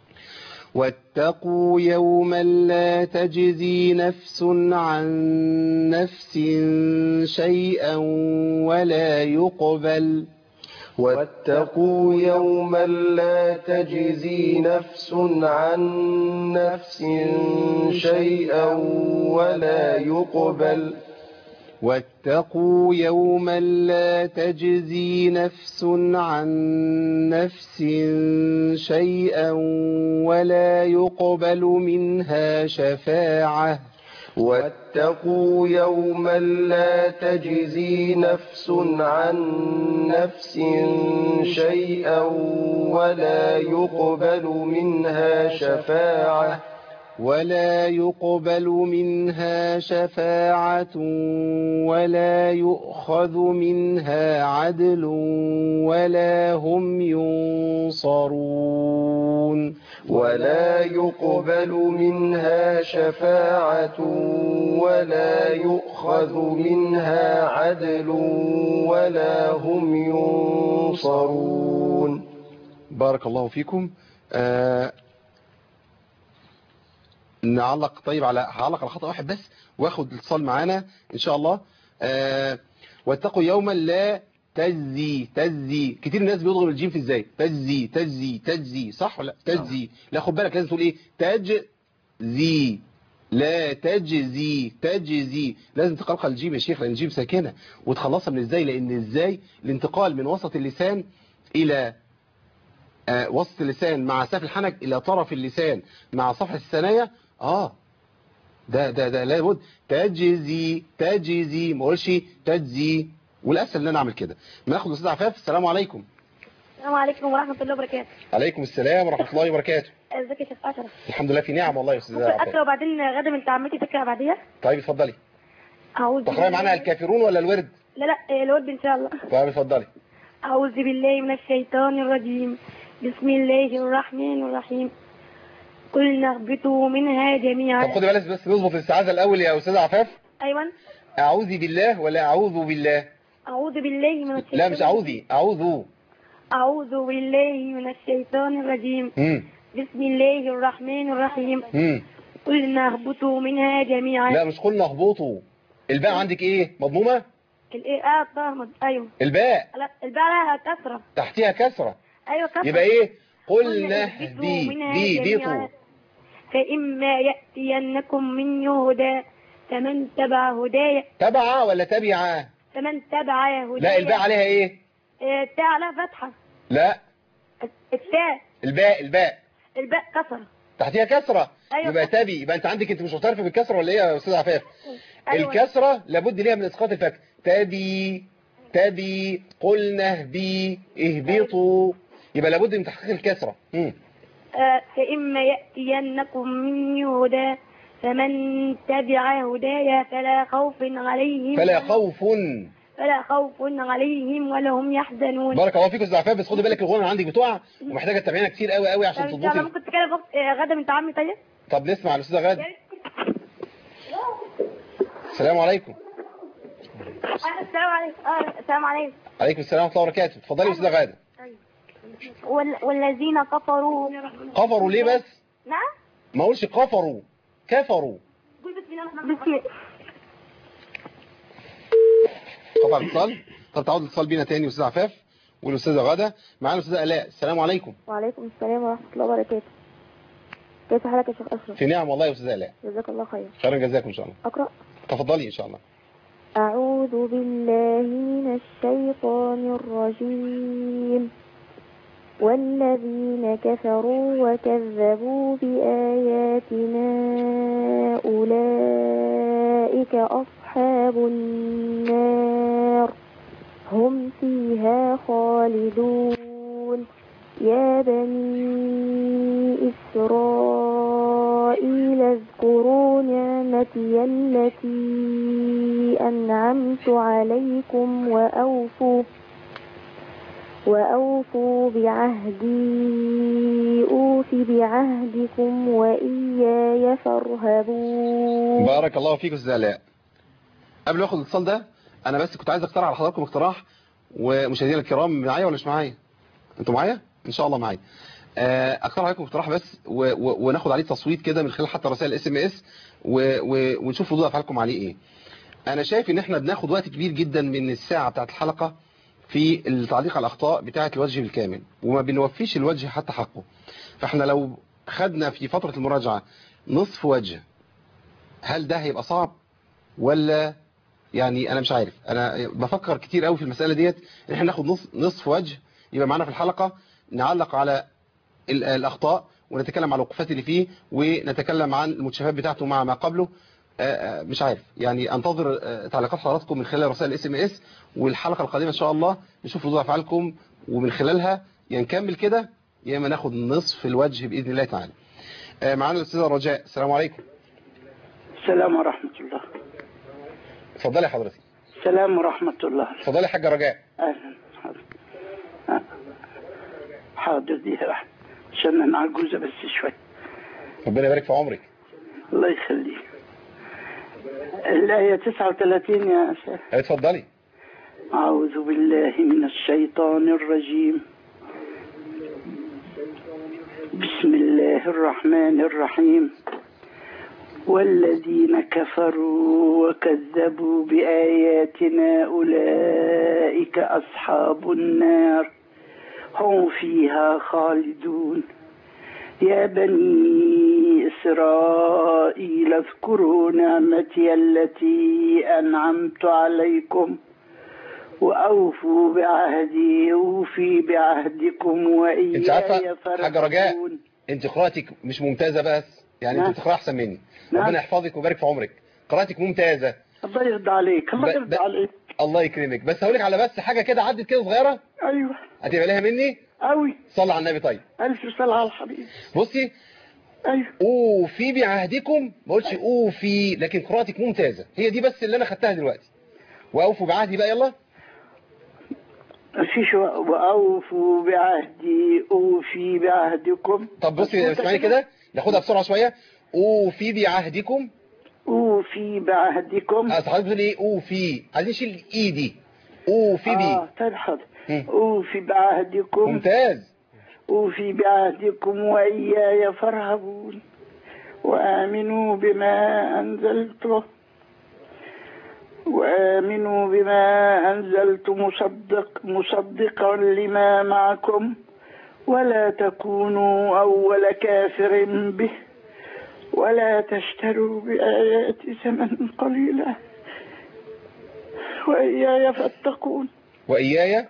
[SPEAKER 2] واتقوا يوما لا تجزي نفس عن نفس شيئا ولا يقبل
[SPEAKER 3] واتقوا يوما لا تجزي نفس عن نفس شيئا ولا يقبل
[SPEAKER 2] واتقوا يوما لا تجزي نفس عن نفس شيئا ولا يقبل منها شفاعة
[SPEAKER 3] واتقوا يوما لا تجزي نفس عن نفس شيئا ولا يقبل منها شفاعة
[SPEAKER 2] ولا يقبل منها شفاعة ولا يؤخذ منها عدل ولا هم ينصرون
[SPEAKER 3] ولا يقبل منها شفاعة ولا يؤخذ منها عدل ولا هم ينصرون
[SPEAKER 2] بارك الله فيكم آه نعلق طيب على هعلق على خطأ واحد بس واخد اتصال معانا ان شاء الله آه واتقوا يوما لا تجزي تجزي كتير الناس بيضغم الجيم في ازاي تجزي تجزي تجزي صح ولا تجزي لا خد بالك لازم تقول ايه تجزي لا تجزي تجزي لازم تقلقل الجيم يا شيخ لان الجيم ساكنه وتخلصها من ازاي لان ازاي الانتقال من وسط اللسان الى آه، وسط اللسان مع سقف الحنك الى طرف اللسان مع صفحة الثنايا اه ده ده ده لابد تجزي تجزي ما اقولش تجزي والاسهل ان انا اعمل كده ناخد الاستاذ عفاف السلام عليكم
[SPEAKER 5] السلام عليكم ورحمة الله وبركاته
[SPEAKER 2] عليكم السلام ورحمه الله وبركاته
[SPEAKER 5] ازيك يا شيخ أشرف
[SPEAKER 2] الحمد لله في نعم والله يا استاذ
[SPEAKER 5] ممكن
[SPEAKER 2] عفاف
[SPEAKER 5] أقرأ وبعدين غدا بنت عمتي تقرأ بعديها
[SPEAKER 2] طيب اتفضلي
[SPEAKER 5] أعوذ
[SPEAKER 2] تقراي معانا الكافرون ولا الورد
[SPEAKER 5] لا لا الورد إن شاء الله
[SPEAKER 2] طيب اتفضلي
[SPEAKER 5] أعوذ بالله من الشيطان الرجيم بسم الله الرحمن الرحيم قلنا اهبطوا منها
[SPEAKER 2] طب
[SPEAKER 5] جميعا
[SPEAKER 2] خدي بالك بس نظبط الاستعاذه الاول يا استاذ عفاف
[SPEAKER 5] أيوة
[SPEAKER 2] اعوذ بالله ولا اعوذ بالله
[SPEAKER 5] أعوذ بالله من الشيطان
[SPEAKER 2] لا مش اعوذي اعوذ
[SPEAKER 5] أعوذ بالله من الشيطان الرجيم
[SPEAKER 2] امم
[SPEAKER 5] بسم الله الرحمن الرحيم
[SPEAKER 2] امم
[SPEAKER 5] قلنا اهبطوا منها جميعا
[SPEAKER 2] لا مش قلنا اهبطوا الباء عندك ايه مضمومه
[SPEAKER 5] الايه اه طه أيوة
[SPEAKER 2] الباء
[SPEAKER 5] لا الباء لها كسرة
[SPEAKER 2] تحتها كسرة
[SPEAKER 5] أيوة كسرة
[SPEAKER 2] يبقى ايه قلنا
[SPEAKER 5] قلنا
[SPEAKER 2] اهبي
[SPEAKER 5] اهبطوا منها
[SPEAKER 2] بي
[SPEAKER 5] جميعا.
[SPEAKER 2] بيطوا
[SPEAKER 5] فإما يأتينكم مني هدى فمن تبع هدايا
[SPEAKER 2] تبع ولا تبع
[SPEAKER 5] فمن تبع هدايا
[SPEAKER 2] لا الباء عليها ايه
[SPEAKER 5] آه، التاء عليها فتحة
[SPEAKER 2] لا
[SPEAKER 5] التاء
[SPEAKER 2] الباء الباء
[SPEAKER 5] الباء كسرة
[SPEAKER 2] تحتيها كسرة
[SPEAKER 5] أيوة.
[SPEAKER 2] يبقى تبي يبقى انت عندك انت مش معترف بالكسرة ولا ايه يا استاذ عفاف
[SPEAKER 5] أيوة.
[SPEAKER 2] الكسرة لابد ليها من اسقاط الفك تبي تبي قلنا اهبي اهبطوا يبقى لابد من تحقيق الكسرة مم.
[SPEAKER 5] آه، فإما يأتينكم مني هدى فمن تبع هدايا فلا خوف عليهم
[SPEAKER 2] فلا خوف
[SPEAKER 5] فلا خوف عليهم ولا هم يحزنون
[SPEAKER 2] بارك الله فيك يا استاذ عفاف بس خدي بالك الغنى عندك بتقع ومحتاجه تتابعينا كتير قوي قوي
[SPEAKER 5] طب
[SPEAKER 2] عشان
[SPEAKER 5] إن شاء الله
[SPEAKER 2] تظبطي
[SPEAKER 5] ممكن تكلم أخت- آه، غدا بنت عمي طيب
[SPEAKER 2] طب نسمع الاستاذه غاده السلام عليكم
[SPEAKER 5] السلام عليكم آه، السلام عليكم
[SPEAKER 2] عليكم السلام ورحمه الله وبركاته اتفضلي يا استاذه غاده
[SPEAKER 5] وال- والذين كفروا
[SPEAKER 2] كفروا ليه بس
[SPEAKER 5] نعم
[SPEAKER 2] ما اقولش كفروا كفروا
[SPEAKER 5] بسم
[SPEAKER 2] قطع الاتصال طب تعود الاتصال بينا تاني استاذ عفاف والاستاذه غاده معانا الاستاذه الاء السلام عليكم
[SPEAKER 5] وعليكم السلام ورحمة الله وبركاته كيف حالك يا شيخ أشرف
[SPEAKER 2] في نعم والله يا استاذه الاء
[SPEAKER 5] جزاك الله خير
[SPEAKER 2] خيرا جزاكم ان شاء الله
[SPEAKER 5] أقرأ
[SPEAKER 2] تفضلي ان شاء الله
[SPEAKER 5] أعوذ بالله من الشيطان الرجيم والذين كفروا وكذبوا بآياتنا أولئك أصحاب النار هم فيها خالدون يا بني إسرائيل اذكروا نعمتي التي أنعمت عليكم وأوفوا وأوفوا بعهدي أوف بعهدكم وإياي فارهبون
[SPEAKER 2] بارك الله فيك يا استاذه الاء قبل ما اخد الاتصال ده انا بس كنت عايز اقترح على حضراتكم اقتراح ومشاهدينا الكرام معايا ولا مش معايا انتوا معايا ان شاء الله معايا آه، اقترح عليكم اقتراح بس و و وناخد عليه تصويت كده من خلال حتى رسائل الاس ام اس ونشوف ردود افعالكم عليه ايه انا شايف ان احنا بناخد وقت كبير جدا من الساعه بتاعت الحلقه في التعليق على الاخطاء بتاعه الوجه بالكامل وما بنوفيش الوجه حتى حقه فاحنا لو خدنا في فتره المراجعه نصف وجه هل ده هيبقى صعب ولا يعني انا مش عارف انا بفكر كتير قوي في المساله ديت ان احنا ناخد نص نصف وجه يبقى معانا في الحلقه نعلق على ال- الاخطاء ونتكلم على الوقفات اللي فيه ونتكلم عن المتشابهات بتاعته مع ما قبله آه، آه، مش عارف يعني انتظر آه، تعليقات حضراتكم من خلال رسائل الاس ام اس والحلقه القادمه ان شاء الله نشوف ردود افعالكم ومن خلالها يا نكمل كده يا اما ناخد نصف الوجه باذن الله تعالى آه، معانا الاستاذه رجاء السلام عليكم
[SPEAKER 6] السلام ورحمة الله
[SPEAKER 2] اتفضلي يا حضرتك
[SPEAKER 6] السلام ورحمة الله
[SPEAKER 2] اتفضلي يا حاجه رجاء
[SPEAKER 6] أهلا حاضر آه. حاضر دي واحد عشان أنا عجوزة بس شوي
[SPEAKER 2] ربنا يبارك في عمرك
[SPEAKER 6] الله يخليك الآية 39 يا شيخ
[SPEAKER 2] اتفضلي
[SPEAKER 6] أعوذ بالله من الشيطان الرجيم بسم الله الرحمن الرحيم والذين كفروا وكذبوا بآياتنا أولئك أصحاب النار هم فيها خالدون يا بني إسرائيل اذكروا نعمتي التي أنعمت عليكم وأوفوا بعهدي أوفي بعهدكم وإياي
[SPEAKER 2] انت عارفه حاجه رجاء
[SPEAKER 6] فارهبون.
[SPEAKER 2] انت قراءتك مش ممتازه بس يعني
[SPEAKER 6] نعم.
[SPEAKER 2] انت بتقرا احسن مني
[SPEAKER 6] نعم.
[SPEAKER 2] ربنا يحفظك ويبارك في عمرك قراءتك ممتازه
[SPEAKER 6] الله يرضى عليك الله
[SPEAKER 2] ب-
[SPEAKER 6] يرضى
[SPEAKER 2] ب-
[SPEAKER 6] عليك
[SPEAKER 2] الله يكرمك بس هقول لك على بس حاجه كده عدت كده صغيره
[SPEAKER 6] أيوة
[SPEAKER 2] هتبقى لها مني
[SPEAKER 6] أوي
[SPEAKER 2] صلى على النبي طيب
[SPEAKER 6] ألف صلاة على الحبيب
[SPEAKER 2] بصي
[SPEAKER 6] أيوة
[SPEAKER 2] اوفي بعهدكم ما قلتش اوفي لكن قراءتك ممتازه هي دي بس اللي انا خدتها دلوقتي واوفوا بعهدي بقى يلا
[SPEAKER 6] في شو وأوفوا بعهدي أوفي بعهدكم
[SPEAKER 2] طب بصي
[SPEAKER 6] مظبوطة
[SPEAKER 2] اسمعي كده ناخدها بسرعه شويه اوفي بعهدكم
[SPEAKER 6] أوفي بعهدكم
[SPEAKER 2] اه حضرتك بتقول ايه اوفي عايزين نشيل الاي دي اوفي بي
[SPEAKER 6] آه طيب حاضر
[SPEAKER 2] مم.
[SPEAKER 6] أوفي بعهدكم
[SPEAKER 2] ممتاز
[SPEAKER 6] أوفي بعهدكم وإياي فارهبون وآمنوا بما أنزلت وآمنوا بما أنزلت مصدق مصدقا لما معكم ولا تكونوا أول كافر به ولا تشتروا بآياتي ثمنا قليلا وإياي فاتقون
[SPEAKER 2] واياي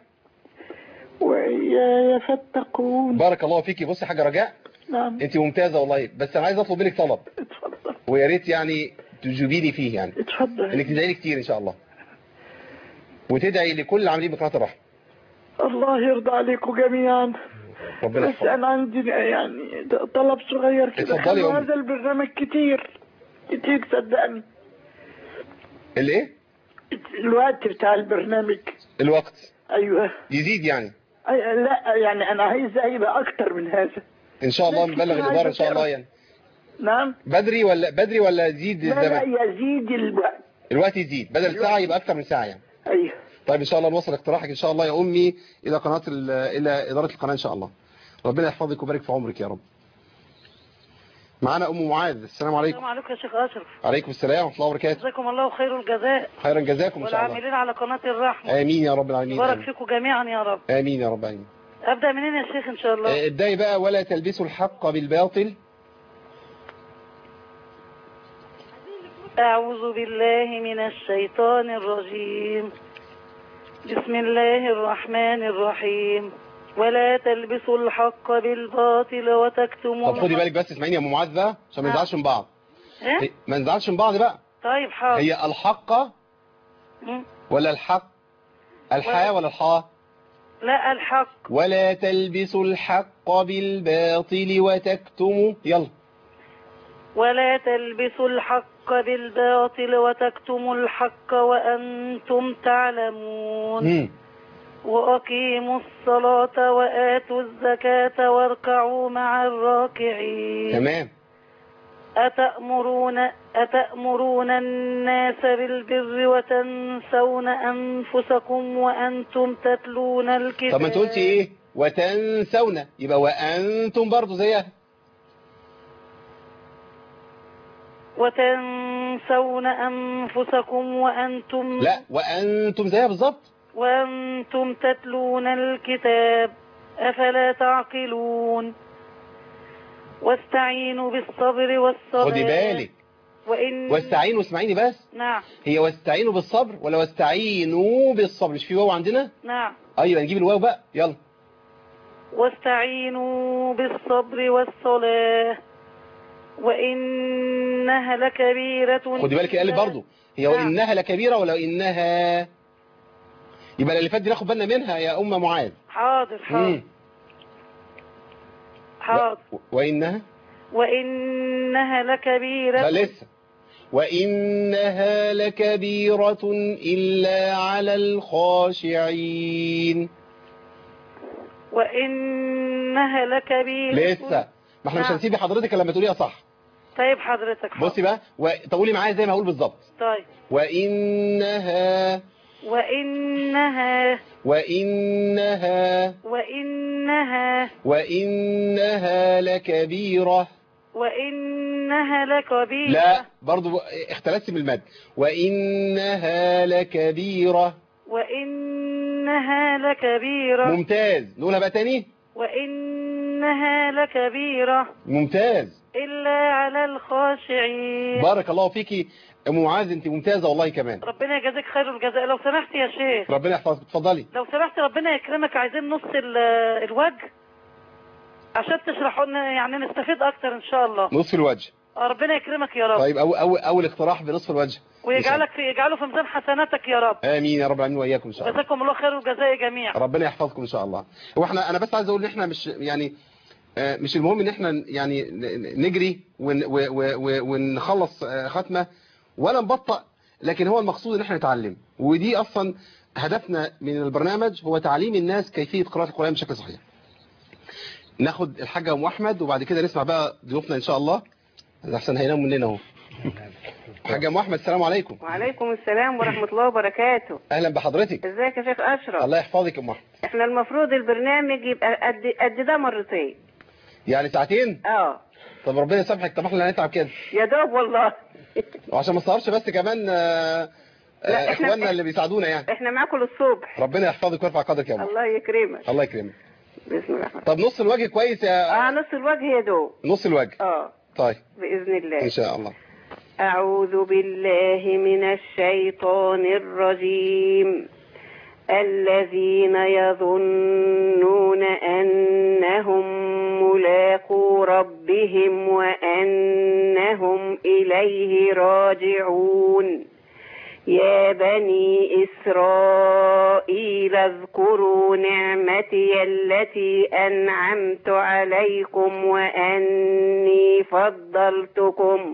[SPEAKER 6] وإياي فاتقون
[SPEAKER 2] بارك الله فيكي بصي حاجه رجاء
[SPEAKER 6] نعم
[SPEAKER 2] انت ممتازه والله بس انا عايز اطلب منك طلب
[SPEAKER 6] اتفضل
[SPEAKER 2] ويا ريت يعني تجيبيني فيه يعني انك
[SPEAKER 6] اتفضل
[SPEAKER 2] تدعي لي كتير ان شاء الله وتدعي لكل العاملين بقناه الرحمه
[SPEAKER 6] الله يرضى عليكم جميعا
[SPEAKER 2] ربنا
[SPEAKER 6] بس
[SPEAKER 2] يحفظك
[SPEAKER 6] أنا عندي يعني طلب صغير كده
[SPEAKER 2] اتفضلي يا
[SPEAKER 6] خلوا
[SPEAKER 2] أمي.
[SPEAKER 6] هذا البرنامج كتير كتير صدقني
[SPEAKER 2] الايه
[SPEAKER 6] الوقت بتاع البرنامج
[SPEAKER 2] الوقت
[SPEAKER 6] أيوه
[SPEAKER 2] يزيد يعني
[SPEAKER 6] أي- لا يعني أنا عايزة يبقى أكتر من هذا
[SPEAKER 2] ان شاء الله
[SPEAKER 6] لا،
[SPEAKER 2] نبلغ
[SPEAKER 6] كتير
[SPEAKER 2] الاداره ان
[SPEAKER 6] عايزة
[SPEAKER 2] شاء الله
[SPEAKER 6] تعرف.
[SPEAKER 2] يعني
[SPEAKER 6] نعم
[SPEAKER 2] بدري ولا بدري ولا يزيد
[SPEAKER 6] لا لا
[SPEAKER 2] الزمن
[SPEAKER 6] يزيد الوقت
[SPEAKER 2] الوقت يزيد بدل ساعه يبقى اكتر من ساعه يعني
[SPEAKER 6] أيوه
[SPEAKER 2] طيب ان شاء الله نوصل اقتراحك ان شاء الله يا امي الى قناه ال- الى اداره القناه ان شاء الله ربنا يحفظك ويبارك في عمرك يا رب معانا ام معاذ السلام عليكم
[SPEAKER 7] السلام عليكم يا شيخ اشرف
[SPEAKER 2] عليكم السلام ورحمه الله وبركاته
[SPEAKER 7] جزاكم الله خير الجزاء
[SPEAKER 2] خيرا جزاكم ان شاء الله
[SPEAKER 7] والعاملين على قناة الرحمة
[SPEAKER 2] امين يا رب العالمين
[SPEAKER 7] بارك
[SPEAKER 2] امين,
[SPEAKER 7] فيكم جميعا يا رب
[SPEAKER 2] آمين يا رب العالمين
[SPEAKER 7] ابدا منين يا شيخ ان شاء الله
[SPEAKER 2] آه، ابدأي بقى ولا تلبسوا الحق بالباطل
[SPEAKER 7] اعوذ بالله من الشيطان الرجيم بسم الله الرحمن الرحيم ولا تلبسوا الحق بالباطل وتكتموا
[SPEAKER 2] طب خدي
[SPEAKER 7] الحق-
[SPEAKER 2] بالك بس اسمعيني يا ام معاذ بقى عشان ما
[SPEAKER 7] نعم.
[SPEAKER 2] نزعلش من بعض
[SPEAKER 7] إيه؟
[SPEAKER 2] هي- ما نزعلش من بعض بقى
[SPEAKER 7] طيب حاضر
[SPEAKER 2] هي الحق
[SPEAKER 7] مم.
[SPEAKER 2] ولا الحق الحاء ولا الحاء
[SPEAKER 7] لا الحق
[SPEAKER 2] ولا تلبسوا الحق بالباطل وتكتموا يلا
[SPEAKER 7] ولا تلبسوا الحق بالباطل وتكتموا الحق وأنتم تعلمون
[SPEAKER 2] مم.
[SPEAKER 7] وأقيموا الصلاة وآتوا الزكاة واركعوا مع الراكعين
[SPEAKER 2] تمام
[SPEAKER 7] أتأمرون أتأمرون الناس بالبر وتنسون أنفسكم وأنتم تتلون الكتاب
[SPEAKER 2] طب ما انت قلتي ايه وتنسون يبقى وانتم برضو زيها
[SPEAKER 7] وتنسون أنفسكم وأنتم
[SPEAKER 2] لا وانتم زيها بالظبط
[SPEAKER 7] وأنتم تتلون الكتاب أفلا تعقلون واستعينوا بالصبر والصلاة
[SPEAKER 2] خدي بالك
[SPEAKER 7] وإن
[SPEAKER 2] واستعينوا اسمعيني بس
[SPEAKER 7] نعم
[SPEAKER 2] هي واستعينوا بالصبر ولا واستعينوا بالصبر مش في واو عندنا
[SPEAKER 7] نعم
[SPEAKER 2] ايوه نجيب الواو بقى يلا
[SPEAKER 7] واستعينوا بالصبر والصلاة وإنها لكبيرة
[SPEAKER 2] خدي بالك قال
[SPEAKER 7] إلا-
[SPEAKER 2] برضو هي
[SPEAKER 7] نعم.
[SPEAKER 2] وانها لكبيره ولا انها يبقى اللي فات دي ناخد بالنا منها يا ام معاذ
[SPEAKER 7] حاضر حاضر
[SPEAKER 2] مم.
[SPEAKER 7] حاضر
[SPEAKER 2] و- وانها
[SPEAKER 7] وإنها لكبيرة
[SPEAKER 2] لا لسه وإنها لكبيرة إلا على الخاشعين
[SPEAKER 7] وإنها لكبيرة
[SPEAKER 2] لسه ما احنا مش
[SPEAKER 7] نعم.
[SPEAKER 2] هنسيب حضرتك إلا لما تقوليها صح
[SPEAKER 7] طيب حضرتك حاضر.
[SPEAKER 2] بصي بقى و... تقولي معايا زي ما هقول بالظبط
[SPEAKER 7] طيب
[SPEAKER 2] وإنها
[SPEAKER 7] وإنها
[SPEAKER 2] وإنها
[SPEAKER 7] وإنها
[SPEAKER 2] وإنها لكبيرة
[SPEAKER 7] وإنها لكبيرة
[SPEAKER 2] لا برضو اختلست بالمد وإنها لكبيرة
[SPEAKER 7] وإنها لكبيرة
[SPEAKER 2] ممتاز نقولها بقى تاني
[SPEAKER 7] وإنها لكبيرة
[SPEAKER 2] ممتاز
[SPEAKER 7] إلا على الخاشعين
[SPEAKER 2] بارك الله فيكي ام معاذ انت ممتازه والله كمان
[SPEAKER 7] ربنا يجازيك خير الجزاء لو سمحت يا شيخ
[SPEAKER 2] ربنا يحفظك اتفضلي
[SPEAKER 7] لو سمحت ربنا يكرمك عايزين نص ال- الوجه عشان تشرحوا لنا يعني نستفيد اكتر ان شاء الله
[SPEAKER 2] نصف الوجه
[SPEAKER 7] آه، ربنا يكرمك يا رب
[SPEAKER 2] طيب أو أو أول اقتراح بنصف الوجه
[SPEAKER 7] ويجعلك في يجعله في ميزان حسناتك يا رب
[SPEAKER 2] امين يا رب العالمين واياكم ان شاء الله
[SPEAKER 7] جزاكم الله خير والجزاء جميعا
[SPEAKER 2] ربنا يحفظكم ان شاء الله هو احنا انا بس عايز اقول ان احنا مش يعني آه، مش المهم ان احنا يعني ن- نجري ون- و- و- و- ونخلص آه، ختمه ولا نبطأ لكن هو المقصود ان احنا نتعلم ودي اصلا هدفنا من البرنامج هو تعليم الناس كيفيه قراءه القران بشكل صحيح ناخد الحاجه ام احمد وبعد كده نسمع بقى ضيوفنا ان شاء الله احسن هيناموا مننا اهو حاجه ام احمد السلام عليكم
[SPEAKER 8] وعليكم السلام ورحمة الله وبركاته
[SPEAKER 2] اهلا بحضرتك
[SPEAKER 8] ازيك يا شيخ أشرف
[SPEAKER 2] الله يحفظك يا ام احمد
[SPEAKER 8] احنا المفروض البرنامج يبقى قد قد ده مرتين
[SPEAKER 2] يعني ساعتين
[SPEAKER 8] اه
[SPEAKER 2] طب ربنا يسامحك طب احنا هنتعب كده
[SPEAKER 8] يا دوب والله
[SPEAKER 2] وعشان ما نسهرش بس كمان آه،
[SPEAKER 8] لا،
[SPEAKER 2] آه،
[SPEAKER 8] إحنا-
[SPEAKER 2] اخواننا اللي بيساعدونا يعني
[SPEAKER 8] احنا معاكم للصبح
[SPEAKER 2] ربنا يحفظك ويرفع قدرك يا ام
[SPEAKER 8] الله يكرمك
[SPEAKER 2] الله يكرمك
[SPEAKER 8] بسم الله الرحمن
[SPEAKER 2] طب نص الوجه كويس يا
[SPEAKER 8] اه نص الوجه يا دوب
[SPEAKER 2] نص الوجه
[SPEAKER 8] اه
[SPEAKER 2] طيب
[SPEAKER 8] بإذن الله
[SPEAKER 2] إن شاء الله
[SPEAKER 8] أعوذ بالله من الشيطان الرجيم الذين يظنون أنهم ملاقو ربهم وأنهم إليه راجعون يا بني إسرائيل اذكروا نعمتي التي أنعمت عليكم وأني فضلتكم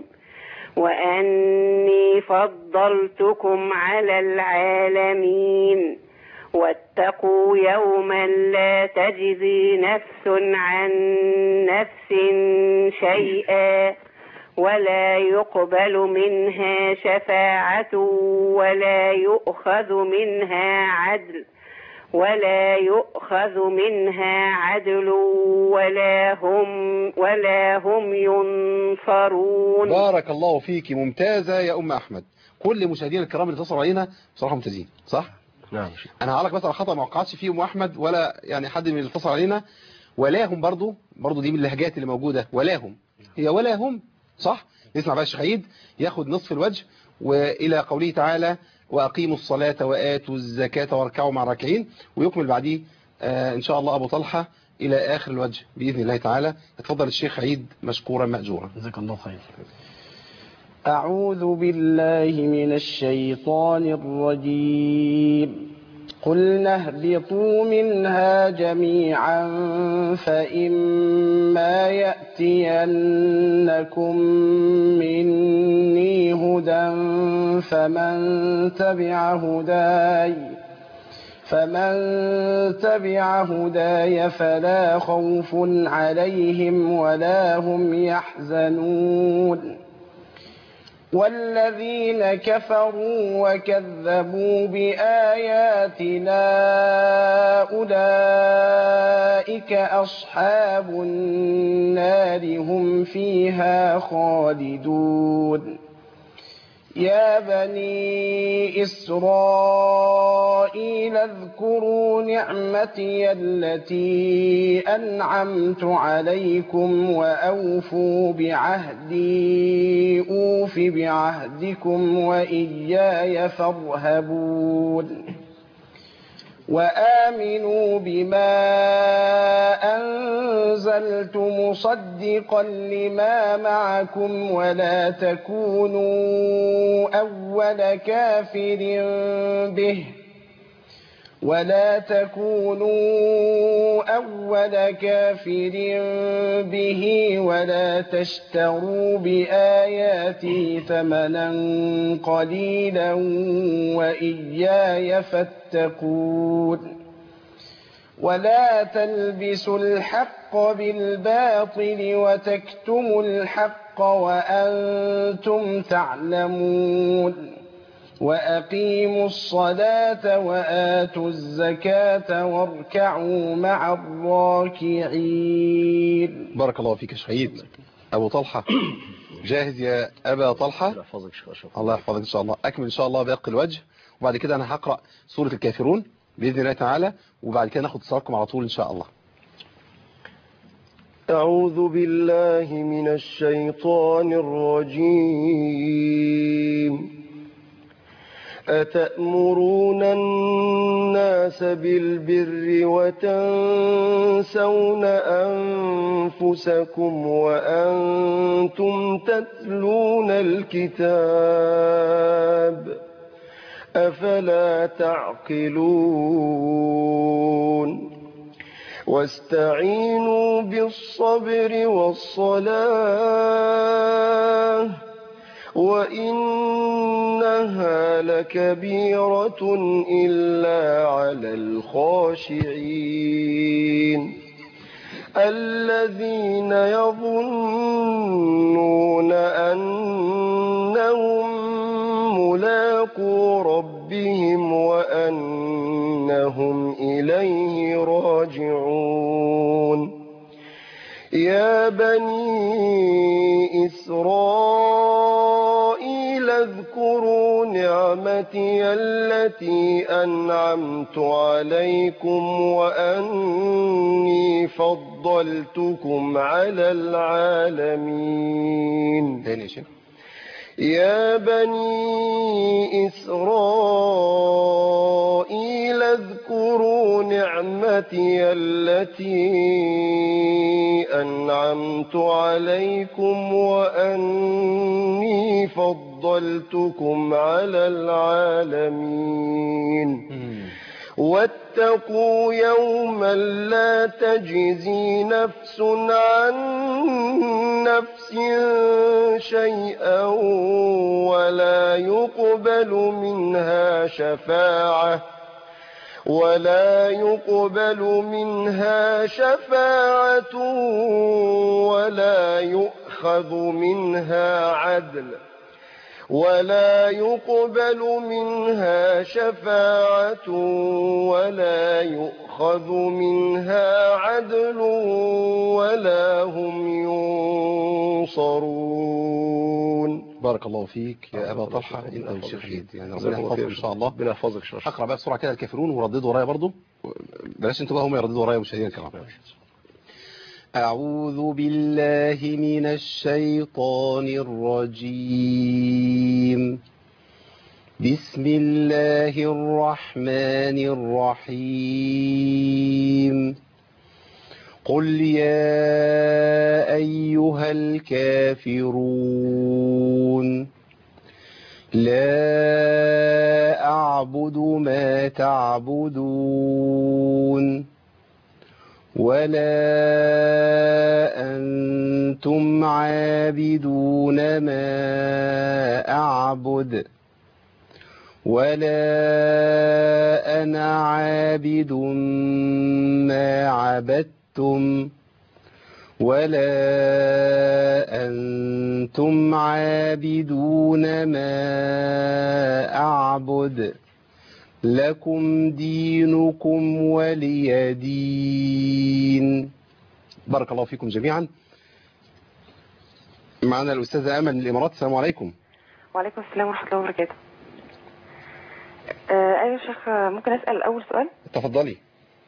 [SPEAKER 8] وأني فضلتكم على العالمين واتقوا يوما لا تجزي نفس عن نفس شيئا ولا يقبل منها شفاعة ولا يؤخذ منها عدل ولا يؤخذ منها عدل ولا هم ولا هم ينصرون
[SPEAKER 2] بارك الله فيك ممتازة يا أم أحمد كل مشاهدينا الكرام اللي اتصلوا علينا بصراحة ممتازين صح؟
[SPEAKER 4] نعم
[SPEAKER 2] أنا هعلق بس على خطأ ما وقعتش فيه أم أحمد ولا يعني حد من اللي اتصل علينا ولاهم برضو برضو دي من اللهجات اللي موجودة ولاهم هي ولاهم صح؟ نسمع بقى الشيخ عيد ياخد نصف الوجه وإلى قوله تعالى وأقيموا الصلاة وآتوا الزكاة واركعوا مع الراكعين ويكمل بعديه آه إن شاء الله أبو طلحة إلى آخر الوجه بإذن الله تعالى يتفضل الشيخ عيد مشكورا مأجورا
[SPEAKER 9] جزاك الله خير
[SPEAKER 10] أعوذ بالله من الشيطان الرجيم قلنا اهبطوا منها جميعا فإما يأتينكم مني هدى فمن تبع هداي فمن تبع هداي فلا خوف عليهم ولا هم يحزنون والذين كفروا وكذبوا بآياتنا أولئك أصحاب النار هم فيها خالدون يا بني إسرائيل اذكروا نعمتي التي أنعمت عليكم وأوفوا بعهدي أوف بعهدكم وإياي فارهبون وآمنوا بما أنزلت مصدقا لما معكم ولا تكونوا أول كافر به ولا تكونوا أول كافر به ولا تشتروا بآياتي ثمنا قليلا وإياي فاتقون ولا تلبسوا الحق بالباطل وتكتموا الحق وأنتم تعلمون وأقيموا الصلاة وآتوا الزكاة واركعوا مع الراكعين
[SPEAKER 2] بارك الله فيك يا شهيد أبو طلحة جاهز يا أبا طلحة
[SPEAKER 4] يحفظك شيخ أشرف
[SPEAKER 2] الله يحفظك إن شاء الله أكمل إن شاء الله باقي الوجه وبعد كده أنا هقرأ سورة الكافرون بإذن الله تعالى وبعد كده ناخد اتصالكم على طول إن شاء الله
[SPEAKER 3] أعوذ بالله من الشيطان الرجيم أتأمرون الناس بالبر وتنسون أنفسكم وأنتم تتلون الكتاب أفلا تعقلون واستعينوا بالصبر والصلاة وإنها لكبيرة إلا على الخاشعين الذين يظنون أنهم ملاقو ربهم وأنهم إليه راجعون يا بني إسرائيل اذكروا نعمتي التي أنعمت عليكم وأني فضلتكم على العالمين
[SPEAKER 2] تاني يا شيخ
[SPEAKER 3] يا بني إسرائيل اذكروا نعمتي التي أنعمت عليكم وأني فضلتكم على العالمين واتقوا يوما لا تجزي نفس عن نفس شيئا ولا يقبل منها شفاعة ولا يقبل منها شفاعة ولا يؤخذ منها عدل ولا يقبل منها شفاعة ولا يؤخذ منها عدل ولا هم ينصرون
[SPEAKER 2] بارك الله فيك يا أبا طلحة أنت والشيخ عيد يعني ربنا
[SPEAKER 4] جزاكم الله
[SPEAKER 2] يحفظك
[SPEAKER 4] خير.
[SPEAKER 2] إن شاء الله
[SPEAKER 4] ربنا يحفظك شرف
[SPEAKER 2] أقرأ بقى بسرعة كده الكافرون ورددوا ورايا برضو بلاش انتوا بقى هم يرددوا ورايا مشاهدينا الكرام أعوذ بالله من الشيطان الرجيم بسم الله الرحمن الرحيم قل يا أيها الكافرون لا أعبد ما تعبدون ولا أنتم عابدون ما أعبد ولا أنا عابد ما عبدتم ولا أنتم عابدون ما أعبد لكم دينكم ولي دين بارك الله فيكم جميعا معنا الأستاذة أمل من الإمارات السلام عليكم
[SPEAKER 9] وعليكم السلام ورحمة الله وبركاته آه أيوة يا شيخ آه، ممكن أسأل أول سؤال
[SPEAKER 2] تفضلي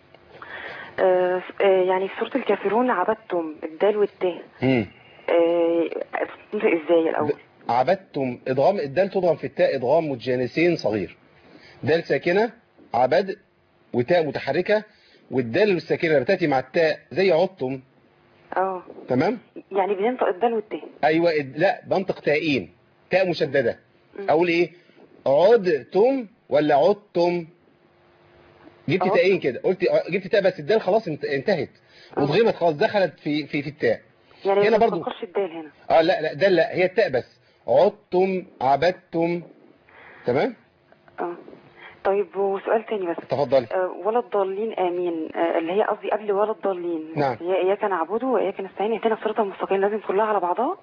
[SPEAKER 9] آه ف- آه يعني في سورة الكافرون عبدتم الدال والتاء
[SPEAKER 2] مم.
[SPEAKER 9] آه بتنطق ازاي الأول
[SPEAKER 2] عبدتم إضغام الدال تضغم في التاء إضغام متجانسين صغير دال ساكنة عبد وتاء متحركة والدال الساكنة بتأتي مع التاء زي عدتم
[SPEAKER 9] اه
[SPEAKER 2] تمام
[SPEAKER 9] يعني بننطق الدال والتاء
[SPEAKER 2] أيوة إد- لا بنطق تائين تاء مشددة أقول إيه عدتم ولا عدتم جبت
[SPEAKER 9] عدتم.
[SPEAKER 2] تائين كده قلت جبت تاء بس الدال خلاص انت- انتهت وضغمت خلاص دخلت في في في التاء
[SPEAKER 9] يعني
[SPEAKER 2] هنا
[SPEAKER 9] ما
[SPEAKER 2] برضو
[SPEAKER 9] بنطقش الدال هنا
[SPEAKER 2] اه لا لا ده لا هي التاء بس عدتم عبدتم تمام
[SPEAKER 9] اه طيب وسؤال تاني بس
[SPEAKER 2] تفضلي
[SPEAKER 9] آه ولا الضالين آمين آه اللي هي قصدي قبل ولا الضالين
[SPEAKER 2] نعم.
[SPEAKER 9] هي إياك نعبد وإياك نستعين اهدنا الصراط المستقيم لازم كلها على بعضها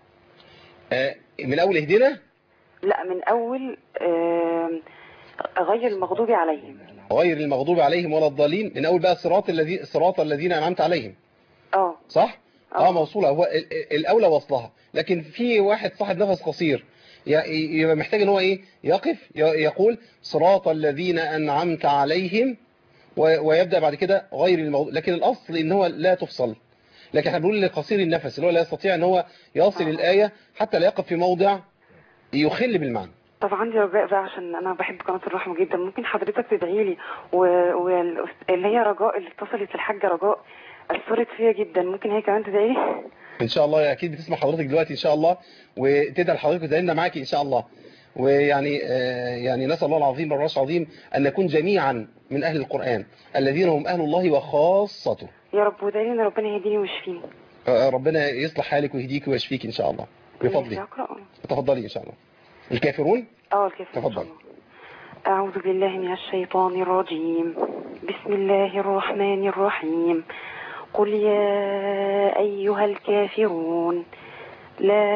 [SPEAKER 2] آه من اول اهدنا
[SPEAKER 9] لا من أول آه غير المغضوب عليهم
[SPEAKER 2] غير المغضوب عليهم ولا الضالين من اول بقى صراط الذي صراط الذين انعمت عليهم
[SPEAKER 9] اه
[SPEAKER 2] صح اه موصوله هو ال- ال- الاولى وصلها لكن في واحد صاحب نفس قصير ي- يبقى محتاج ان هو ايه يقف ي- يقول صراط الذين انعمت عليهم و- ويبدا بعد كده غير الموضوع لكن الاصل ان هو لا تفصل لكن احنا بنقول لقصير النفس اللي هو لا يستطيع ان هو يصل الايه حتى لا يقف في موضع يخل بالمعنى
[SPEAKER 9] طب عندي رجاء بقى عشان انا بحب قناه الرحمه جدا ممكن حضرتك تدعي لي و... والأست- اللي هي رجاء اللي اتصلت الحاجه رجاء اثرت فيا جدا ممكن هي كمان تدعي لي
[SPEAKER 2] ان شاء الله اكيد بتسمع حضرتك دلوقتي ان شاء الله وتدعي لحضرتك وتدعي معاكي ان شاء الله ويعني آه يعني نسال الله العظيم والرش العظيم ان نكون جميعا من اهل القران الذين هم اهل الله وخاصته
[SPEAKER 9] يا رب وادعي لي ان ربنا يهديني ويشفيني
[SPEAKER 2] آه ربنا يصلح حالك ويهديك ويشفيك ان شاء الله
[SPEAKER 9] ماشي،
[SPEAKER 2] بفضله
[SPEAKER 9] اقرا
[SPEAKER 2] تفضلي ان شاء الله الكافرون
[SPEAKER 9] اه الكافر
[SPEAKER 2] تفضل
[SPEAKER 9] أعوذ بالله من الشيطان الرجيم بسم الله الرحمن الرحيم قل يا أيها الكافرون لا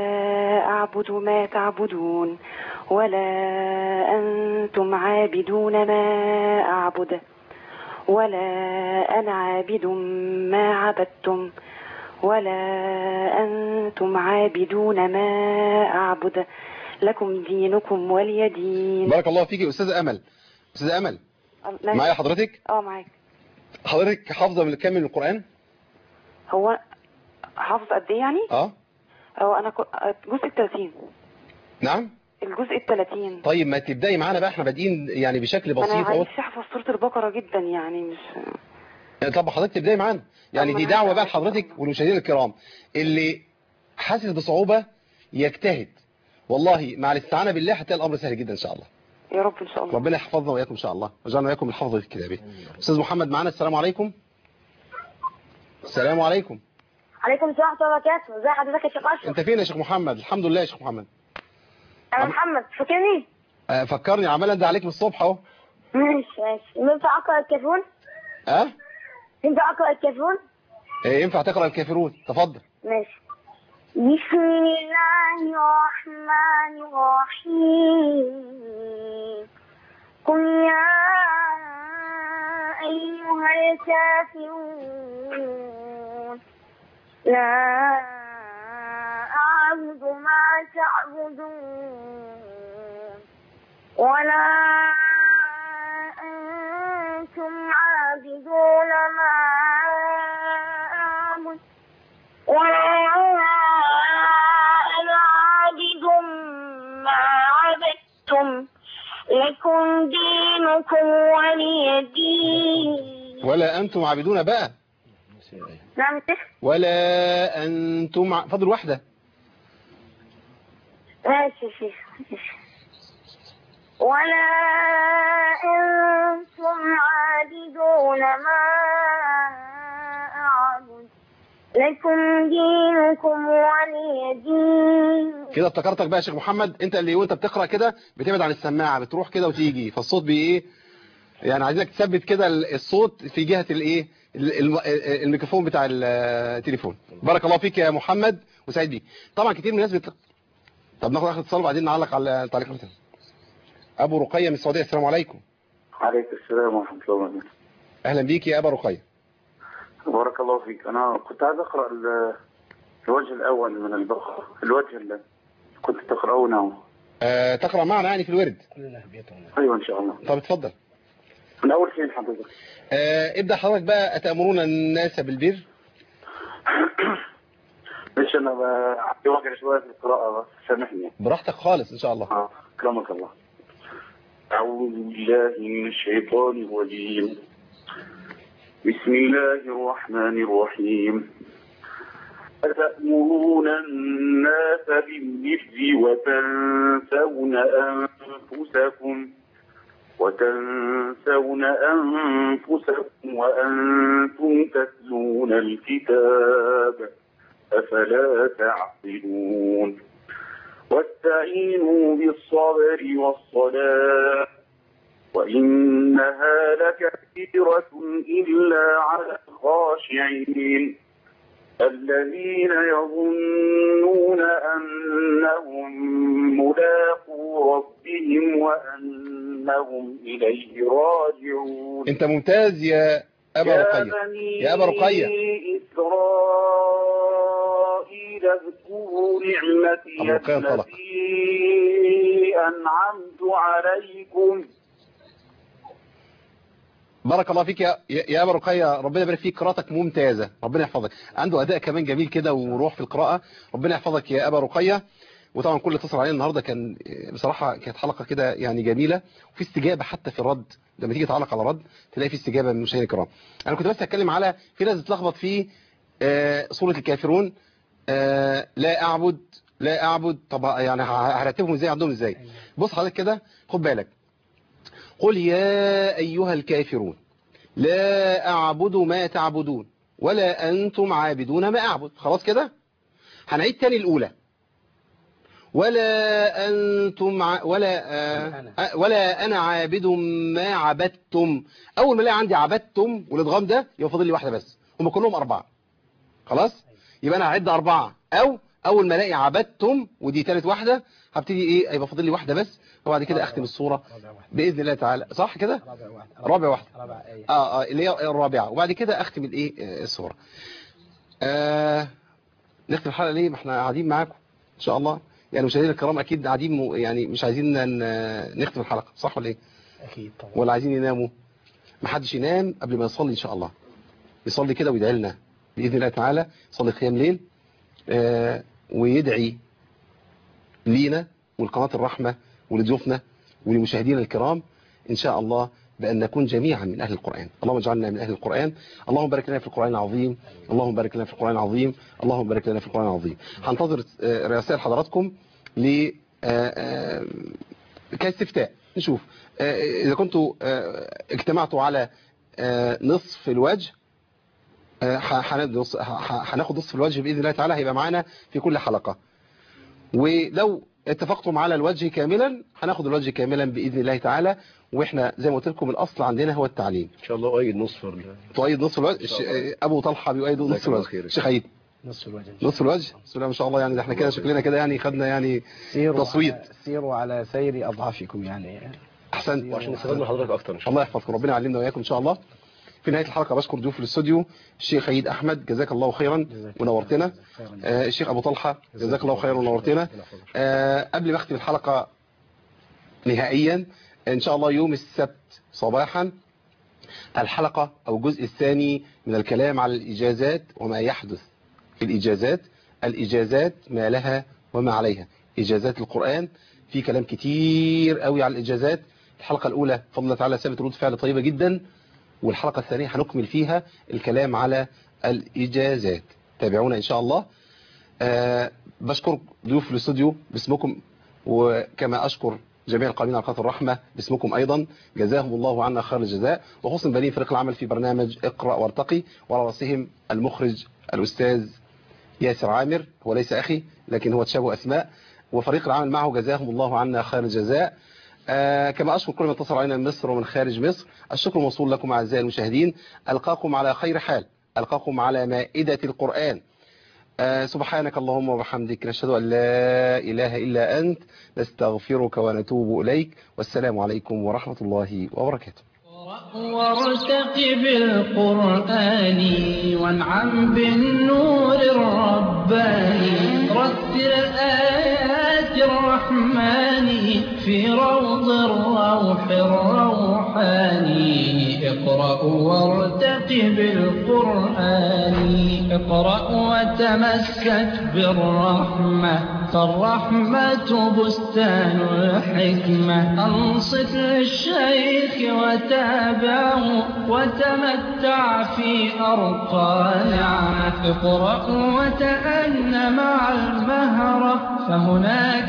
[SPEAKER 9] أعبد ما تعبدون ولا أنتم عابدون ما أعبد ولا أنا عابد ما عبدتم ولا أنتم عابدون ما أعبد لكم دينكم ولي دين
[SPEAKER 2] بارك الله فيك يا استاذه امل استاذه امل
[SPEAKER 9] لا-
[SPEAKER 2] معايا حضرتك
[SPEAKER 9] اه معاك
[SPEAKER 2] حضرتك حافظه من كام من القران
[SPEAKER 9] هو حافظ قد ايه يعني
[SPEAKER 2] اه
[SPEAKER 9] هو انا كو- الجزء ال 30
[SPEAKER 2] نعم
[SPEAKER 9] الجزء ال 30
[SPEAKER 2] طيب ما تبداي معانا بقى احنا بادئين يعني بشكل
[SPEAKER 9] ما انا
[SPEAKER 2] بسيط اهو
[SPEAKER 9] نفسي احفظ سوره البقره جدا يعني مش
[SPEAKER 2] طب حضرتك تبداي معانا يعني
[SPEAKER 9] طب
[SPEAKER 2] دي
[SPEAKER 9] أنا
[SPEAKER 2] دعوه
[SPEAKER 9] هبدأ
[SPEAKER 2] بقى لحضرتك والمشاهدين الكرام اللي حاسس بصعوبه يجتهد والله مع الاستعانه بالله هتلاقي الامر سهل جدا ان شاء الله
[SPEAKER 9] يا رب ان شاء الله
[SPEAKER 2] ربنا يحفظنا واياكم ان شاء الله ويجعلنا واياكم من حفظه كتابه استاذ محمد معانا السلام عليكم السلام عليكم
[SPEAKER 5] عليكم السلام ورحمة الله وبركاته ازي حضرتك يا شيخ أشرف
[SPEAKER 2] انت فين يا شيخ محمد الحمد لله يا شيخ محمد
[SPEAKER 5] أنا محمد فاكرني
[SPEAKER 2] آه، فكرني عمال انده عليك من الصبح اهو
[SPEAKER 5] ماشي ماشي ينفع أقرأ الكافرون
[SPEAKER 2] اه
[SPEAKER 5] ينفع أقرأ الكافرون
[SPEAKER 2] آه، ينفع تقرا الكافرون تفضل
[SPEAKER 5] ماشي بسم الله الرحمن الرحيم قل يا أيها الكافرون لا أعبد ما تعبدون ولا أنتم عابدون ما أعبد ولا أنا عابد ما عبدتم لكم دينكم ولي دين
[SPEAKER 2] ولا انتم عابدون بقى
[SPEAKER 5] نعم شيخ
[SPEAKER 2] ولا انتم ع- فاضل واحده
[SPEAKER 5] ماشي شيخ ماشي. ولا أنتم عابدون ما أعبد لكم دينكم ولي دين
[SPEAKER 2] كده افتكرتك بقى يا شيخ محمد انت اللي وانت بتقرا كده بتبعد عن السماعه بتروح كده وتيجي فالصوت بي ايه يعني عايزك تثبت كده ال- الصوت في جهه الايه ال- الم- الميكروفون بتاع التليفون بارك الله فيك يا محمد وسعيد بيك طبعا كتير من الناس بت... طب ناخد اخر اتصال وبعدين نعلق على التعليقات ابو رقيه من السعوديه السلام عليكم
[SPEAKER 11] عليكم السلام ورحمة الله وبركاته
[SPEAKER 2] اهلا بيك يا ابا رقيه
[SPEAKER 11] بارك الله فيك أنا كنت عايز أقرأ ال- الوجه الأول من البقرة الوجه اللي كنت تقرأونه
[SPEAKER 2] أه تقرا معنا يعني في الورد
[SPEAKER 11] أيوة إن شاء الله
[SPEAKER 2] طب اتفضل
[SPEAKER 11] من أول فين حضرتك
[SPEAKER 2] أه ابدا حضرتك بقى اتامرون الناس بالبر
[SPEAKER 11] ليش أنا ب- عندي وقت شوية في القراءة بس سامحني
[SPEAKER 2] براحتك خالص ان شاء الله
[SPEAKER 11] آه أكرمك الله أعوذ بالله من الشيطان الرجيم بسم الله الرحمن الرحيم أتأمرون الناس بالبر وتنسون أنفسكم وتنسون أنفسكم وأنتم تتلون الكتاب أفلا تعقلون واستعينوا بالصبر والصلاة وإنها لكثيرة إلا على الخاشعين الذين يظنون أنهم ملاقو ربهم وأنهم إليه راجعون
[SPEAKER 2] انت ممتاز يا ابا رقيه يا ابا رقيه
[SPEAKER 11] إسرائيل اذكروا نعمتي
[SPEAKER 2] أبو رقية انطلق.
[SPEAKER 11] التي أنعمت عليكم
[SPEAKER 2] بارك الله فيك يا يا ابا رقيه ربنا يبارك فيك قراءتك ممتازه ربنا يحفظك عنده اداء كمان جميل كده وروح في القراءه ربنا يحفظك يا ابا رقيه وطبعا كل اللي اتصل علينا النهارده كان بصراحه كانت حلقه كده يعني جميله وفي استجابه حتى في الرد لما تيجي تعلق على رد تلاقي في استجابه من المشاهدين الكرام انا كنت بس اتكلم على في ناس بتلخبط في آه، سوره الكافرون آه، لا اعبد لا اعبد طب يعني ه- هرتبهم ازاي عندهم ازاي بص حضرتك كده خد بالك قل يا ايها الكافرون لا اعبد ما تعبدون ولا انتم عابدون ما اعبد خلاص كده هنعيد تاني الاولى ولا انتم ع... ولا آه... ولا انا عابد ما عبدتم اول ما الاقي عندي عبدتم والادغام ده يبقى فاضل لي واحده بس هم كلهم اربعه خلاص يبقى انا هعد اربعه او اول ما الاقي عبدتم ودي ثالث واحده هبتدي ايه هيبقى فاضل لي واحده بس وبعد كده اختم الصوره باذن الله تعالى صح كده رابع واحده اه اه اللي هي الرابعه وبعد كده اختم الايه آه، الصوره آه نختم الحلقه ليه ما احنا قاعدين معاكم ان شاء الله يعني مشاهدينا الكرام اكيد قاعدين م- يعني مش عايزين ن- نختم الحلقه صح ولا ايه
[SPEAKER 10] اكيد طبعا
[SPEAKER 2] ولا عايزين يناموا ما حدش ينام قبل ما يصلي ان شاء الله يصلي كده ويدعي لنا باذن الله تعالى يصلي قيام ليل آه ويدعي لينا ولقناه الرحمه ولضيوفنا ولمشاهدينا الكرام ان شاء الله بان نكون جميعا من اهل القران اللهم اجعلنا من اهل القران اللهم بارك لنا في القران العظيم اللهم بارك لنا في القران العظيم اللهم بارك لنا في القران العظيم هنتظر آه، رسائل حضراتكم ل آه، آه، كاستفتاء نشوف آه، إذا كنتوا آه، اجتمعتوا على آه، نصف الوجه آه، ح- هناخد نص- ح- ح- هناخد نصف الوجه بإذن الله تعالى هيبقى معانا في كل حلقة ولو اتفقتم على الوجه كاملا هناخد الوجه كاملا بإذن الله تعالى واحنا زي ما قلت لكم الأصل عندنا هو التعليم
[SPEAKER 4] ان شاء الله أؤيد نصف ال-
[SPEAKER 2] تؤيد نصف الوجه الش- آه، أبو طلحة بيؤيد
[SPEAKER 4] جزاك
[SPEAKER 2] نصف
[SPEAKER 4] الله
[SPEAKER 2] الوجه
[SPEAKER 4] خير.
[SPEAKER 2] شيخ عيد
[SPEAKER 10] نصف الوجه
[SPEAKER 2] نصف الوجه بسم الله ما شاء الله يعني ده احنا كده شكلنا كده يعني خدنا يعني
[SPEAKER 10] سيروا
[SPEAKER 2] تصويت
[SPEAKER 10] على سيروا على سير اضعافكم يعني
[SPEAKER 2] احسنت
[SPEAKER 4] وعشان نستفاد من حضرتك اكتر ان شاء
[SPEAKER 2] الله يحفظكم ربنا يعلمنا وإياكم إن شاء الله في نهاية الحلقة بشكر ضيوف الاستوديو الشيخ عيد أحمد جزاك الله خيرا ونورتنا آه، الشيخ أبو طلحة جزاك الله خيرا ونورتنا آه، قبل ما أختم الحلقة نهائيا إن شاء الله يوم السبت صباحا الحلقة أو الجزء الثاني من الكلام على الإجازات وما يحدث في الإجازات الإجازات ما لها وما عليها إجازات القرآن في كلام كتير قوي على الإجازات الحلقة الأولى بفضل الله تعالى سابت ردود فعل طيبة جدا والحلقة الثانية هنكمل فيها الكلام على الإجازات تابعونا إن شاء الله أه بشكر ضيوف الاستوديو باسمكم وكما أشكر جميع القائمين على قناة الرحمة باسمكم أيضا جزاهم الله عنا خير الجزاء وخصوصا بنين فريق العمل في برنامج اقرأ وارتقي وعلى رأسهم المخرج الأستاذ ياسر عامر هو ليس أخي لكن هو تشابه أسماء وفريق العمل معه جزاهم الله عنا خير الجزاء آه كما أشكر كل من اتصل علينا من مصر ومن خارج مصر الشكر موصول لكم أعزائي المشاهدين ألقاكم على خير حال ألقاكم على مائدة القرآن آه سبحانك اللهم وبحمدك نشهد أن لا إله إلا أنت نستغفرك ونتوب إليك والسلام عليكم ورحمة الله وبركاته
[SPEAKER 1] وارتقب القرآن وانعم بالنور الرباني رتل آيات الرحمن في روض الروح الروحاني اقرأ وارتقب القرآن اقرأ وتمسك بالرحمة فالرحمة بستان الحكمة أنصت للشيخ وتابعه وتمتع في أرقى نعمة اقرأ وتأن مع المهرة فهناك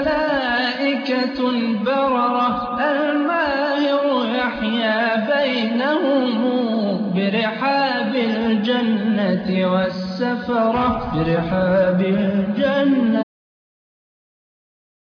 [SPEAKER 1] ملائكة بررة الماهر يحيا بينهم برحاب الجنة والسفرة برحاب الجنة